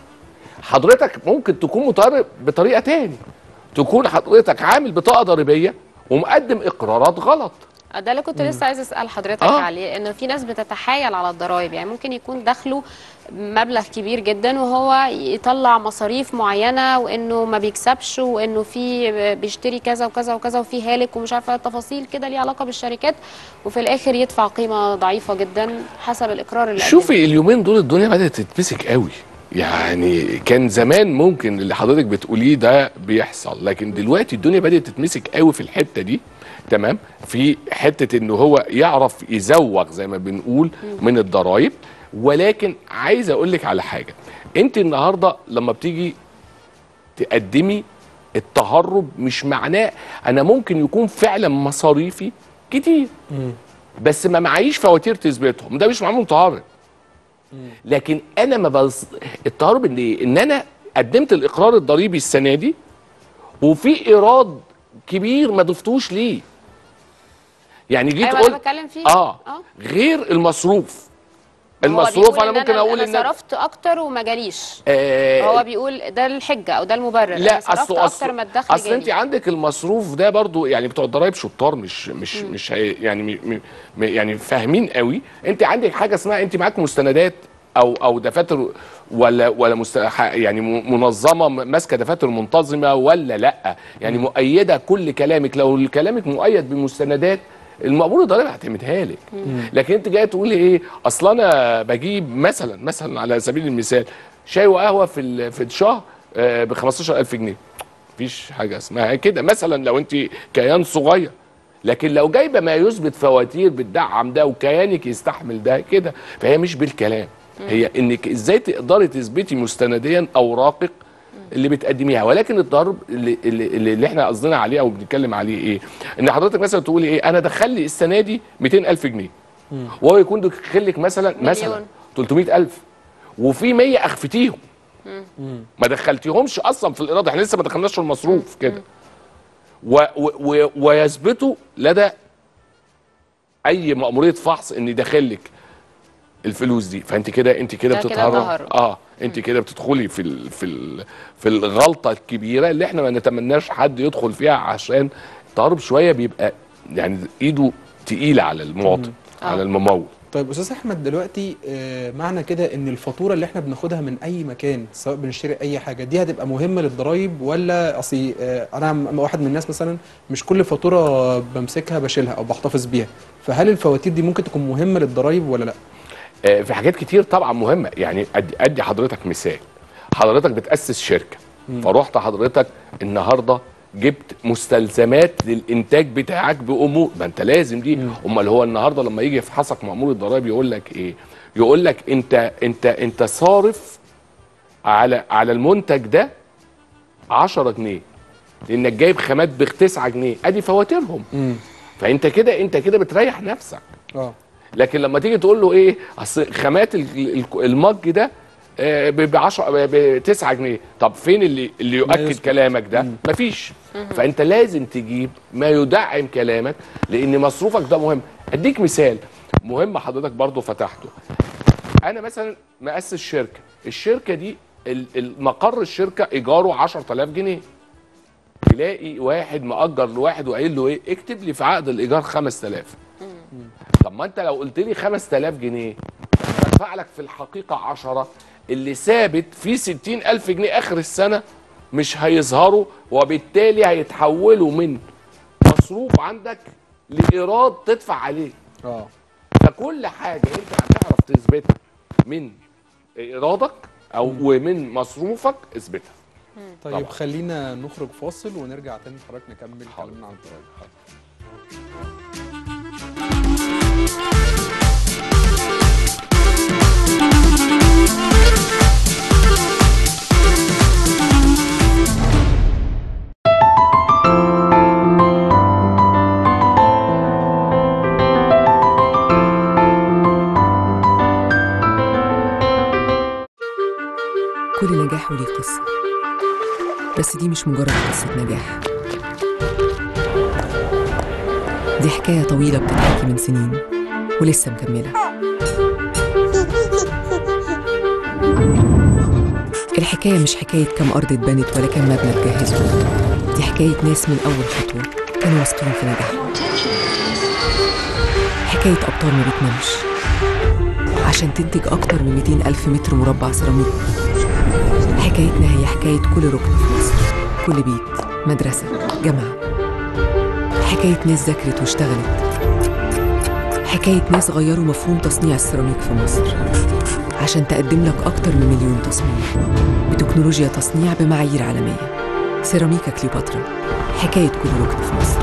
حضرتك ممكن تكون متهرب بطريقه تاني تكون حضرتك عامل بطاقه ضريبيه ومقدم اقرارات غلط ده اللي كنت لسه عايزه اسال حضرتك آه. عليه انه في ناس بتتحايل على الضرايب يعني ممكن يكون دخله مبلغ كبير جدا وهو يطلع مصاريف معينه وانه ما بيكسبش وانه في بيشتري كذا وكذا وكذا وفي هالك ومش عارفه التفاصيل كده ليها علاقه بالشركات وفي الاخر يدفع قيمه ضعيفه جدا حسب الاقرار اللي قدمه. شوفي اليومين دول الدنيا بدات تتمسك قوي يعني كان زمان ممكن اللي حضرتك بتقوليه ده بيحصل لكن دلوقتي الدنيا بدات تتمسك قوي في الحته دي تمام في حته انه هو يعرف يزوغ زي ما بنقول من الضرايب ولكن عايز اقول لك على حاجه انت النهارده لما بتيجي تقدمي التهرب مش معناه انا ممكن يكون فعلا مصاريفي كتير بس ما معيش فواتير تثبتهم ده مش معناه متهرب لكن انا ما بص... التهرب ان ايه ان انا قدمت الاقرار الضريبي السنه دي وفي ايراد كبير ما ضفتوش ليه يعني جيت ايوه قلت انا بتكلم فيه اه غير المصروف هو المصروف بيقول انا إن ممكن اقول انا ان صرفت اكتر وما جاليش آه هو بيقول ده الحجه او ده المبرر لا أنا صرفت اصل اكتر ما الدخل اصل انت جالي. عندك المصروف ده برضو يعني بتوع الضرايب شطار مش مش مش هي يعني م م م- يعني فاهمين قوي انت عندك حاجه اسمها انت معاك مستندات او او دفاتر ولا ولا مست... ح- يعني م- منظمه م- ماسكه دفاتر منتظمه ولا لا يعني مؤيده كل كلامك لو كلامك مؤيد بمستندات المأمور الضريبي هتعمدها لك لكن انت جاي تقول لي ايه اصل انا بجيب مثلا مثلا على سبيل المثال شاي وقهوه في ال- في الشهر ب 15000 جنيه مفيش حاجه اسمها كده مثلا لو انت كيان صغير لكن لو جايبه ما يثبت فواتير بتدعم ده وكيانك يستحمل ده كده فهي مش بالكلام هي انك ازاي تقدري تثبتي مستنديا اوراقك اللي بتقدميها ولكن الضرب اللي, اللي, اللي اللي احنا قصدنا عليه او بنتكلم عليه ايه ان حضرتك مثلا تقولي ايه انا دخل لي السنه دي 200000 جنيه وهو يكون دخل لك مثلا مثلا مليون. 300000 وفي 100 اخفتيهم ما دخلتيهمش اصلا في الايراد احنا لسه ما دخلناش في المصروف كده و و و ويثبتوا لدى اي مأمورية فحص ان داخل لك الفلوس دي فانت كده انت كده ده كده بتتهرب تهرب. اه انت كده بتدخلي في ال في ال في الغلطه الكبيره اللي احنا ما نتمناش حد يدخل فيها عشان التهرب شويه بيبقى يعني ايده تقيله على المواطن على الممول طيب استاذ احمد دلوقتي آه، معنى كده ان الفاتوره اللي احنا بناخدها من اي مكان سواء بنشتري اي حاجه دي هتبقى مهمه للضرايب ولا اصل آه، انا م- واحد من الناس مثلا مش كل فاتوره بمسكها بشيلها او بحتفظ بيها فهل الفواتير دي ممكن تكون مهمه للضرايب ولا لا آه، في حاجات كتير طبعا مهمه يعني ادي ادي حضرتك مثال حضرتك بتاسس شركه فروحت حضرتك النهارده جبت مستلزمات للانتاج بتاعك بامور ما انت لازم دي امال هو النهارده لما يجي يفحصك مامور الضرائب يقول لك ايه يقول لك انت انت انت صارف على على المنتج ده 10 جنيه لانك جايب خامات ب 9 جنيه ادي فواتيرهم فانت كده انت كده بتريح نفسك اه لكن لما تيجي تقول له ايه اصل خامات ال- ال- المج ده ب 10 ب 9 جنيه طب فين اللي اللي يؤكد يثبت. كلامك ده مفيش فانت لازم تجيب ما يدعم كلامك لان مصروفك ده مهم اديك مثال مهم حضرتك برضو فتحته انا مثلا مؤسس شركه الشركه دي ال- المقر الشركه ايجاره 10000 جنيه تلاقي واحد مأجر لواحد وقايل له ايه اكتب لي في عقد الايجار 5000 طب ما انت لو قلت لي 5000 جنيه بدفع لك في الحقيقه 10 اللي ثابت في 60000 جنيه اخر السنه مش هيظهروا وبالتالي هيتحولوا من مصروف عندك لايراد تدفع عليه اه فكل حاجه انت هتعرف تثبتها من ايرادك او ومن مصروفك اثبتها طيب طبعا. خلينا نخرج فاصل ونرجع تاني حضرتك نكمل حاضر. كلامنا عن الضرايب كل نجاح وليه قصة بس دي مش مجرد قصة نجاح دي حكاية طويلة بتتحكي من سنين ولسه مكملة الحكاية مش حكاية كم أرض اتبنت ولا كم مبنى اتجهزوا دي حكاية ناس من أول خطوة كانوا واثقين في نجاحهم حكاية أبطال ما بتنامش عشان تنتج أكتر من 200 ألف متر مربع سيراميك حكايتنا هي حكاية كل ركن في مصر كل بيت مدرسة جامعة حكاية ناس ذاكرت واشتغلت حكاية ناس غيروا مفهوم تصنيع السيراميك في مصر عشان تقدم لك أكتر من مليون تصميم بتكنولوجيا تصنيع بمعايير عالمية سيراميكا كليوباترا حكاية كل ركن في مصر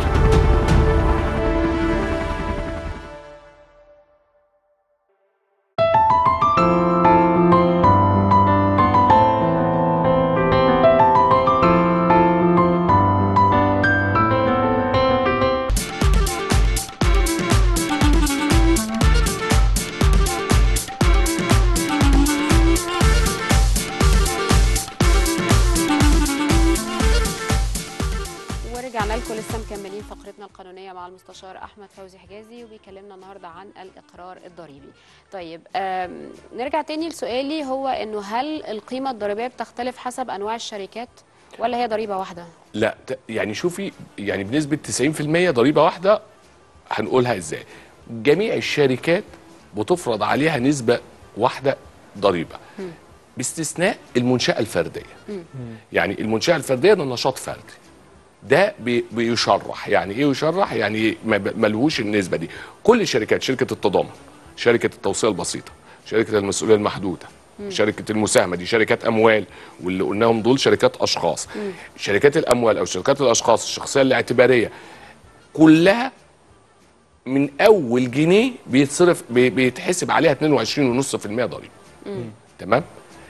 ورجعنا لكم لسه مكملين فقرتنا القانونيه مع المستشار احمد فوزي حجازي وبيكلمنا النهارده عن الاقرار الضريبي. طيب آم، نرجع تاني لسؤالي هو انه هل القيمه الضريبيه بتختلف حسب انواع الشركات ولا هي ضريبه واحده؟ لا ت- يعني شوفي يعني بنسبه 90% ضريبه واحده هنقولها ازاي جميع الشركات بتفرض عليها نسبه واحده ضريبه باستثناء المنشاه الفرديه يعني المنشاه الفرديه ده نشاط فردي ده بي- بيشرح يعني ايه يشرح يعني ما ب- ملهوش النسبه دي كل الشركات شركه التضامن شركه التوصيه البسيطه شركه المسؤوليه المحدوده شركه المساهمه دي شركات اموال واللي قلناهم دول شركات اشخاص شركات الاموال او شركات الاشخاص الشخصيه الاعتباريه كلها من اول جنيه بيتصرف بي- بيتحسب عليها 22.5% ضريبه تمام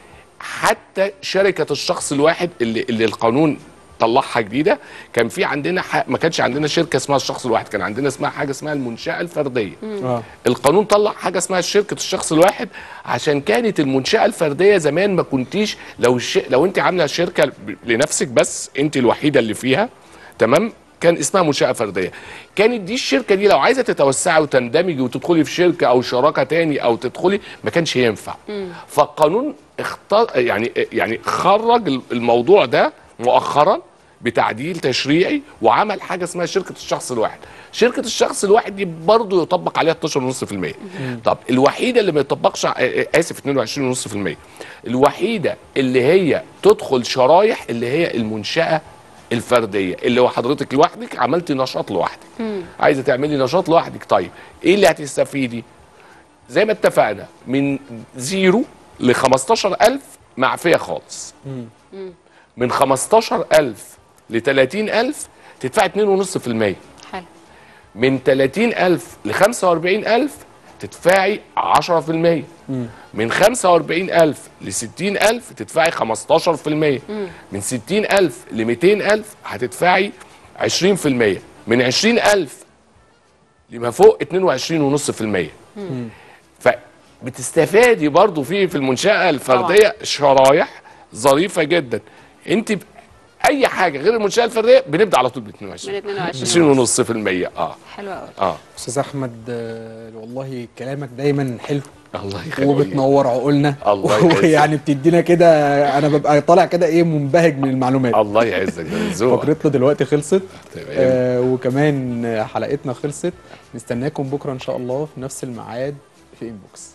حتى شركه الشخص الواحد اللي, اللي القانون طلعها جديده كان في عندنا ح... ما كانش عندنا شركه اسمها الشخص الواحد كان عندنا اسمها حاجه اسمها المنشاه الفرديه اه القانون طلع حاجه اسمها شركه الشخص الواحد عشان كانت المنشاه الفرديه زمان ما كنتيش لو الش... لو انت عامله شركه ب- لنفسك بس انت الوحيده اللي فيها تمام كان اسمها منشاه فرديه كانت دي الشركه دي لو عايزه تتوسعي وتندمجي وتدخلي في شركه او شراكه تاني او تدخلي ما كانش ينفع فالقانون اختار يعني يعني خرج الموضوع ده مؤخرا بتعديل تشريعي وعمل حاجه اسمها شركه الشخص الواحد شركه الشخص الواحد دي برضه يطبق عليها 12.5% طب الوحيده اللي ما يطبقش ع- اسف 22.5% الوحيده اللي هي تدخل شرايح اللي هي المنشاه الفرديه اللي هو حضرتك لوحدك عملتي نشاط لوحدك عايزه تعملي نشاط لوحدك طيب ايه اللي هتستفيدي زي ما اتفقنا من زيرو ل 15000 معفيه خالص من 15000 ل 30000 تدفعي 2.5% حلو من 30000 ل 45000 تدفعي 10% من 45000 ل 60000 تدفعي 15% من 60000 ل 200000 هتدفعي 20% من 20000 لما فوق 22.5% فبتستفادي برضو في في المنشأة الفردية شرايح ظريفة جدا انت ب... اي حاجة غير المنشأة الفردية بنبدأ على طول ب 22 من 22 20.5% اه حلو قوي اه استاذ احمد آه، والله كلامك دايما حلو الله يخليك وبتنور عقولنا الله يعزك. ويعني بتدينا كده انا ببقى طالع كده ايه منبهج من المعلومات الله يعزك ده ذوقك. فقرتنا دلوقتي خلصت تمام. آه وكمان حلقتنا خلصت نستناكم بكره ان شاء الله في نفس الميعاد في انبوكس